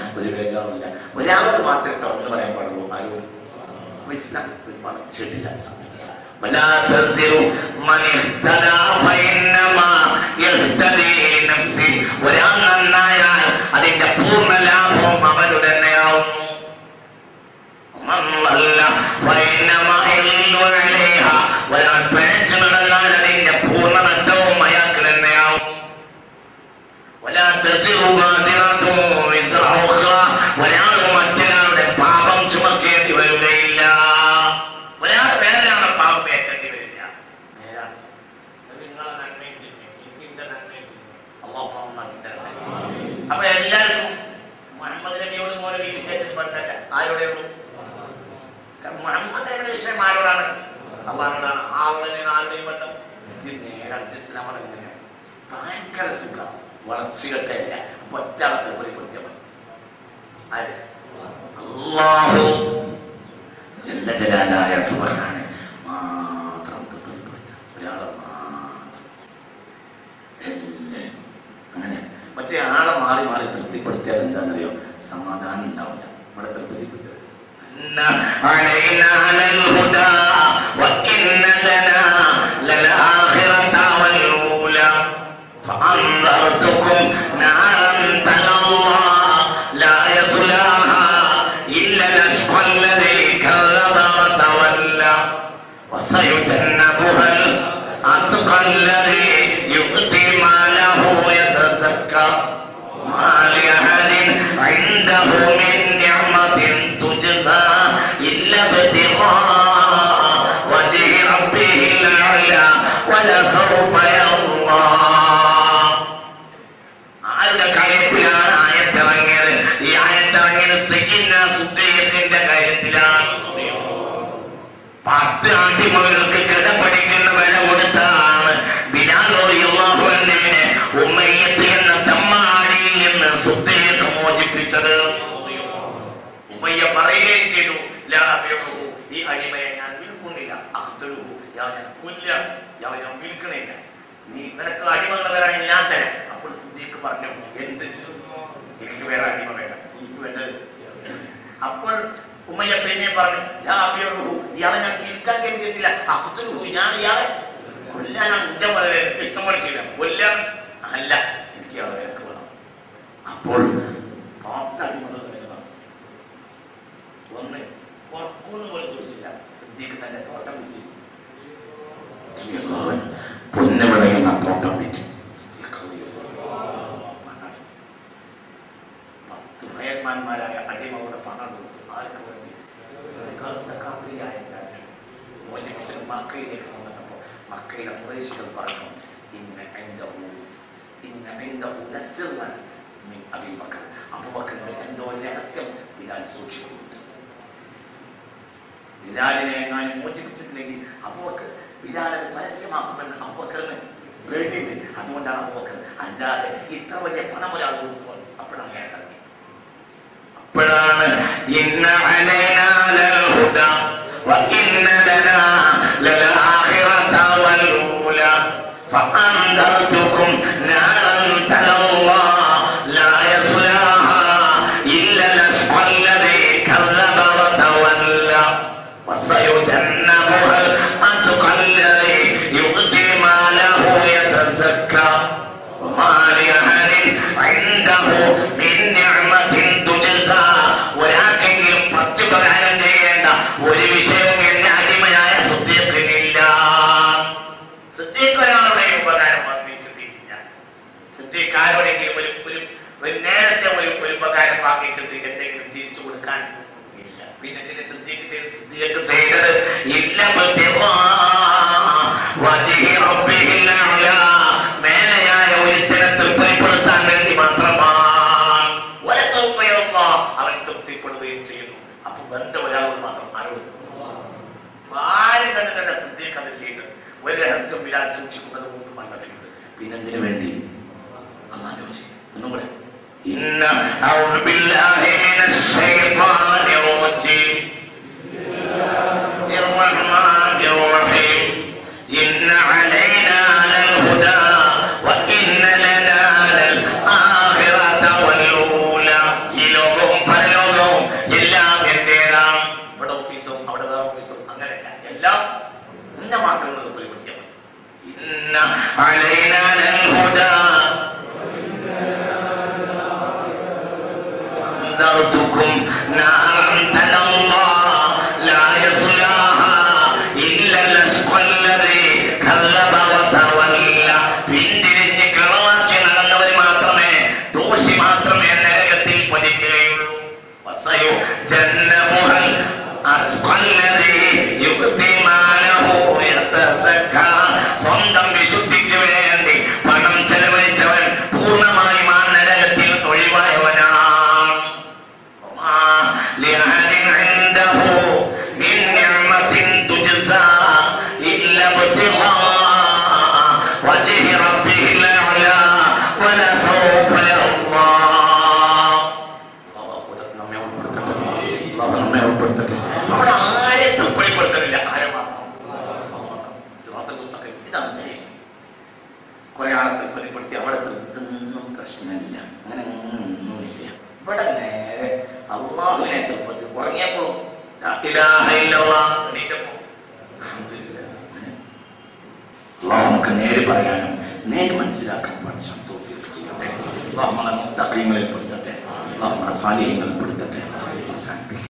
ഒരു ബേജാറുമില്ല ഒരാളോട് മാത്രമേ തുറന്നു പറയാൻ പാടുള്ളൂ ആരോട് അപ്പൊ ഇസ്ലാം ഒരു പടച്ചിട്ടില്ല ولا تزر من اهتدى فإنما يهتدي لنفسه ഒരാൾ നന്നായാൽ അതിന്റെ പൂർണ്ണ ലാഭവും അവനുടെ തന്നെയാവുന്നു ومن ضل فإنما يضل عليها ഒരാൾ പിഴച്ചു നടന്നാൽ അതിന്റെ പൂർണ്ണ നഷ്ടവും അയാൾക്ക് തന്നെയാവും ولا تزر وازرة وزر أخرى ഒരാൾ മറ്റൊരാളുടെ പാപം ചുമക്കേണ്ടി വരികയില്ല ഒരാൾ വേറെയാണ് പാപം ഏറ്റേണ്ടി വരില്ല നേരാണ്. അത് നിങ്ങളെ നന്മയും തിന്മയും, എനിക്ക് എന്റെ നന്മയും തിന്മയും. അല്ലാഹു നന്നാക്കി തരട്ടെ. അപ്പൊ എല്ലാവർക്കും മുഹമ്മദ് നബിയോട് പോലെ ഈ വിഷയത്തിൽ ബന്ധമില്ല ആരോടെ ഉള്ളൂ മുഹമ്മദ് നബിയുടെ വിഷയം ആരോടാണ് അള്ളാഹോടാണ് ആളുടെ ആരുടെയും ബന്ധം ഇത് നേരം ഇസ്ലാമാണ് ഇങ്ങനെയാണ് ഭയങ്കര സുഖം വളർച്ചയൊക്കെ അല്ല അപ്പൊ ഒറ്റാളത്തിൽ വെളിപ്പെടുത്തിയാൽ മതി ആര് അള്ളാഹു ജല്ല ജലാലായ സുബഹാനെ മാത്രം തൃപ്തിപ്പെടുത്തുക ഒരാളെ മാത്രം എല്ലാം അങ്ങനെ മറ്റേ ആളെ മാറി മാറി തൃപ്തിപ്പെടുത്തിയാൽ എന്താണെന്നറിയോ സമാധാനം ഉണ്ടാവില്ല ഇവിടെ തൃപ്തിപ്പെടുത്തിയത് علينا للهدى وإن لنا للآخرة والأولى فأنذرتكم نارا تلظى لا يصلاها إلا الأشقى الذي كذب وتولى وسيجنبها الأتقى الذي يؤتي ماله يتزكى وما لأحد عنده من نعمة تجزى إلا ابتغاء وجه ربه الأعلى ولسوف يرضى ആരുടെ കാര്യത്തിലാണ് ആയത്തിറങ്ങിയത് ഈ ആയത്തിറങ്ങിയത് സയ്യിദ്ന സുദ്ദീഖിന്റെ കാര്യത്തിലാണ് പത്ത് ആദ്യമകൾക്ക് കിടപടിക്കുന്ന വില കൊടുത്താണ് ബിലാലോറിയുള്ളാഹുവിനെ ഉമ്മയ്യത്ത് എന്ന തമ്മാടിയിൽ നിന്ന് സുദ്ദീഖ് മോചിപ്പിച്ചത് ഉമ്മയ്യ പറയുകയും ചെയ്തു ലാ അബിഉഹു, ഈ അടിമയെ ഞാൻ വിൽക്കുന്നില്ല അഖ്തുലുഹു, ഇയാളെ ഞാൻ കൊല്ല ഇയാളെ ഞാൻ വിൽക്കണില്ല നീ നിനക്ക് അടിമകളവരായി ഞാൻ തരാം അപ്പോൾ സിദ്ദീഖ് പറഞ്ഞു എന്ത് എനിക്ക് വേറെ അടിമ വേണം എനിക്ക് വേണ്ടത് അപ്പോൾ ഉമ്മയ്യ പിന്നെ പറഞ്ഞു ലാ അബിഉഹു, ഇയാളെ ഞാൻ വിൽക്കാൻ കരുതിയിട്ടില്ല അഖ്തുലുഹു, ഞാൻ ഇയാളെ കൊല്ലാനാണ് ഉദ്യം വളരെ ഇഷ്ടം പോലെ ചെയ്യാം കൊല്ലാൻ അല്ല എനിക്ക് ഇയാളെ നിനക്ക് വേണം അപ്പോൾ പത്ത് അടിമകൾ വേണം ഒന്ന് ഉറക്കൂന്ന് പോലും ചോദിച്ചില്ല സിദ്ദീഖ് തന്റെ തോട്ടം വിറ്റ് അവൻ പൊന്നു വിളയുന്ന തോട്ടം വിറ്റ് സിദ്ദീഖ് റളിയല്ലാഹു പണം വിറ്റ്. പത്ത് ഭയന്മാന്മാരായ അടിമകളുടെ പണം കൊടുത്തു ആർക്ക് വേണ്ടി ഒരു കറുത്ത കാപ്പിയായ കാരൻ മോചിപ്പിച്ചത് മക്കയിലേക്ക് വന്നപ്പോൾ മക്കയിലെ കുറേശികൾ പറഞ്ഞു ഇന്ന എന്റെ ഇന്ന എന്റെ ഉലസിർവൻ അബീബക്കർ അബൂബക്കറിന്റെ എന്തോ ഒരു രഹസ്യം ബിലാൽ സൂക്ഷിക്കുന്നുണ്ട് ബിലാലിനെ എങ്ങാനും മോചിപ്പിച്ചിട്ടില്ലെങ്കിൽ അബൂബക്കർ ബിലാൽ അത് പരസ്യമാക്കുമെന്ന് അബൂബക്കറിന് പേടിയുണ്ട് അതുകൊണ്ടാണ് അബൂബക്കർ അല്ലാതെ ഇത്ര വലിയ പണം ഒരാൾ കൊടുക്കുമ്പോൾ അപ്പോഴാണ് ഞാൻ ഇറങ്ങി അപ്പോഴാണ് ഇന്ന അലൈനാ ലൽഹുദ വഇന്ന ലനാ ലൽആഖിറത വൽഊല فأنذرتكم نارا تلظى لا يصلاها إلا الأشقى الذي كذب وتولى وسيجنبها الأتقى الذي يؤتي ماله يتزكى وما لأحد عنده من نعمة تجزى ഒരാൾക്കെങ്കിലും പ്രത്യുപകാരം ചെയ്യേണ്ട ഒരു വിഷയവും എന്റെ അടിമയായ സുദ്ദീഖിനില്ല സിദ്ദീഖ് ഒരാളുടെയും ഉപകാരം വാങ്ങിച്ചിട്ടില്ല സിദ്ദീഖ് ആരോടെങ്കിലും ഒരു ഒരു ഒരു നേരത്തെ ഒരു ഒരു ഉപകാരം വാങ്ങിച്ചിട്ട് എന്തെങ്കിലും തിരിച്ചു കൊടുക്കാൻ ഇല്ല പിന്നെ ഇതിന് സിദ്ദീഖ് ചെയ്ത് സിദ്ദീഖ് ചെയ്തത് ഇല്ല ബത്തിഖാ വജ്ഹി റബ്ബിഹിൽ അഅ്ലാ. മേലയായ ഒരുത്തനെ തൃപ്തിപ്പെടുത്താൻ വേണ്ടി മാത്രമാണ് വലസൗഫ യർളാ. അവൻ തൃപ്തിപ്പെടുകയും ചെയ്യുന്നു അപ്പൊ ബന്ധം ഒരാളോട് മാത്രം ആരോട് ആരും കണ്ടിട്ടല്ല സിദ്ദീഖ് അത് ചെയ്തത് ഒരു രഹസ്യം ബിലാൽ സൂക്ഷിക്കുന്നത് മുമ്പ് കണ്ടെത്തിയത് പിന്നെന്തിനു വേണ്ടി അള്ളാഹു ചെയ്യും ഒന്നും കൂടെ ഇന്ന അഊദു ബില്ലാഹി മിനശ് ശൈത്വാനിർ റജീം الرحمن الرحيم إن علينا للهدى وإن لنا للآخرة والأولى ഈ ലോക علينا للهدى أنذرتكم نارا تلظى لا يصلاها إلا الأشقى الذي كذب وتولى പിന്തിരിഞ്ഞ് കളവാക്കി നടന്നവർ മാത്രമേ ദോഷി മാത്രമേ നരകത്തിൽ പതിക്കുകയുള്ളൂ വസയോ ജന്നമുഹൽ അസ്ഫല്ലദി യുക്തി മാലഹു യതസക്ക സ്വന്തം വിശുദ്ധിക്ക് വേണ്ടി പണം ചെലവഴിച്ചവൻ പൂർണ്ണമായും ആ നരകത്തിൽ ഒഴിവായവനാണ് وما لأحد عنده من نعمة تجزى إلا ابتغاء وجه ربه الأعلى ولسوف يرضى അള്ളാഹു അവിടുത്തെ നമ്മെ ഉൾപ്പെടുത്തട്ടെ. അള്ളാഹു നമ്മെ ഉൾപ്പെടുത്തട്ടെ. അവിടെ ആരെ തൃപ്തിപ്പെടുത്തലില്ല ആരെ മാത്രം അള്ളാഹു മാത്രം. സിറാത്തുൽ മുസ്തഖീം. ഇതാണ് വിജയം. കുറെ ആളെ തൃപ്തിപ്പെടുത്തി അവിടെ തൃപ്തൊന്നും പ്രശ്നമില്ല അങ്ങനെ ഒന്നുമില്ല ഇവിടെ നേരെ അള്ളാഹുവിനെ തൃപ്തി ഉറങ്ങിയപ്പോഴും ലാ ഇലാഹ ഇല്ലല്ലാഹ് എണീറ്റപ്പോ അൽഹംദുലില്ലാ. അങ്ങനെ അള്ളാഹു നമുക്ക് നേര് പറയാനും നേര് മനസ്സിലാക്കാനും പഠിച്ചാൽ തോഫീക്ക് ചെയ്യട്ടെ അള്ളാഹു നമ്മളെ മുത്തഖീങ്ങളിൽ പെടുത്തട്ടെ അള്ളാഹു നമ്മളെ സാലിഹ്യങ്ങളിൽ പെടുത്തട്ടെ അവസാനിപ്പിക്കും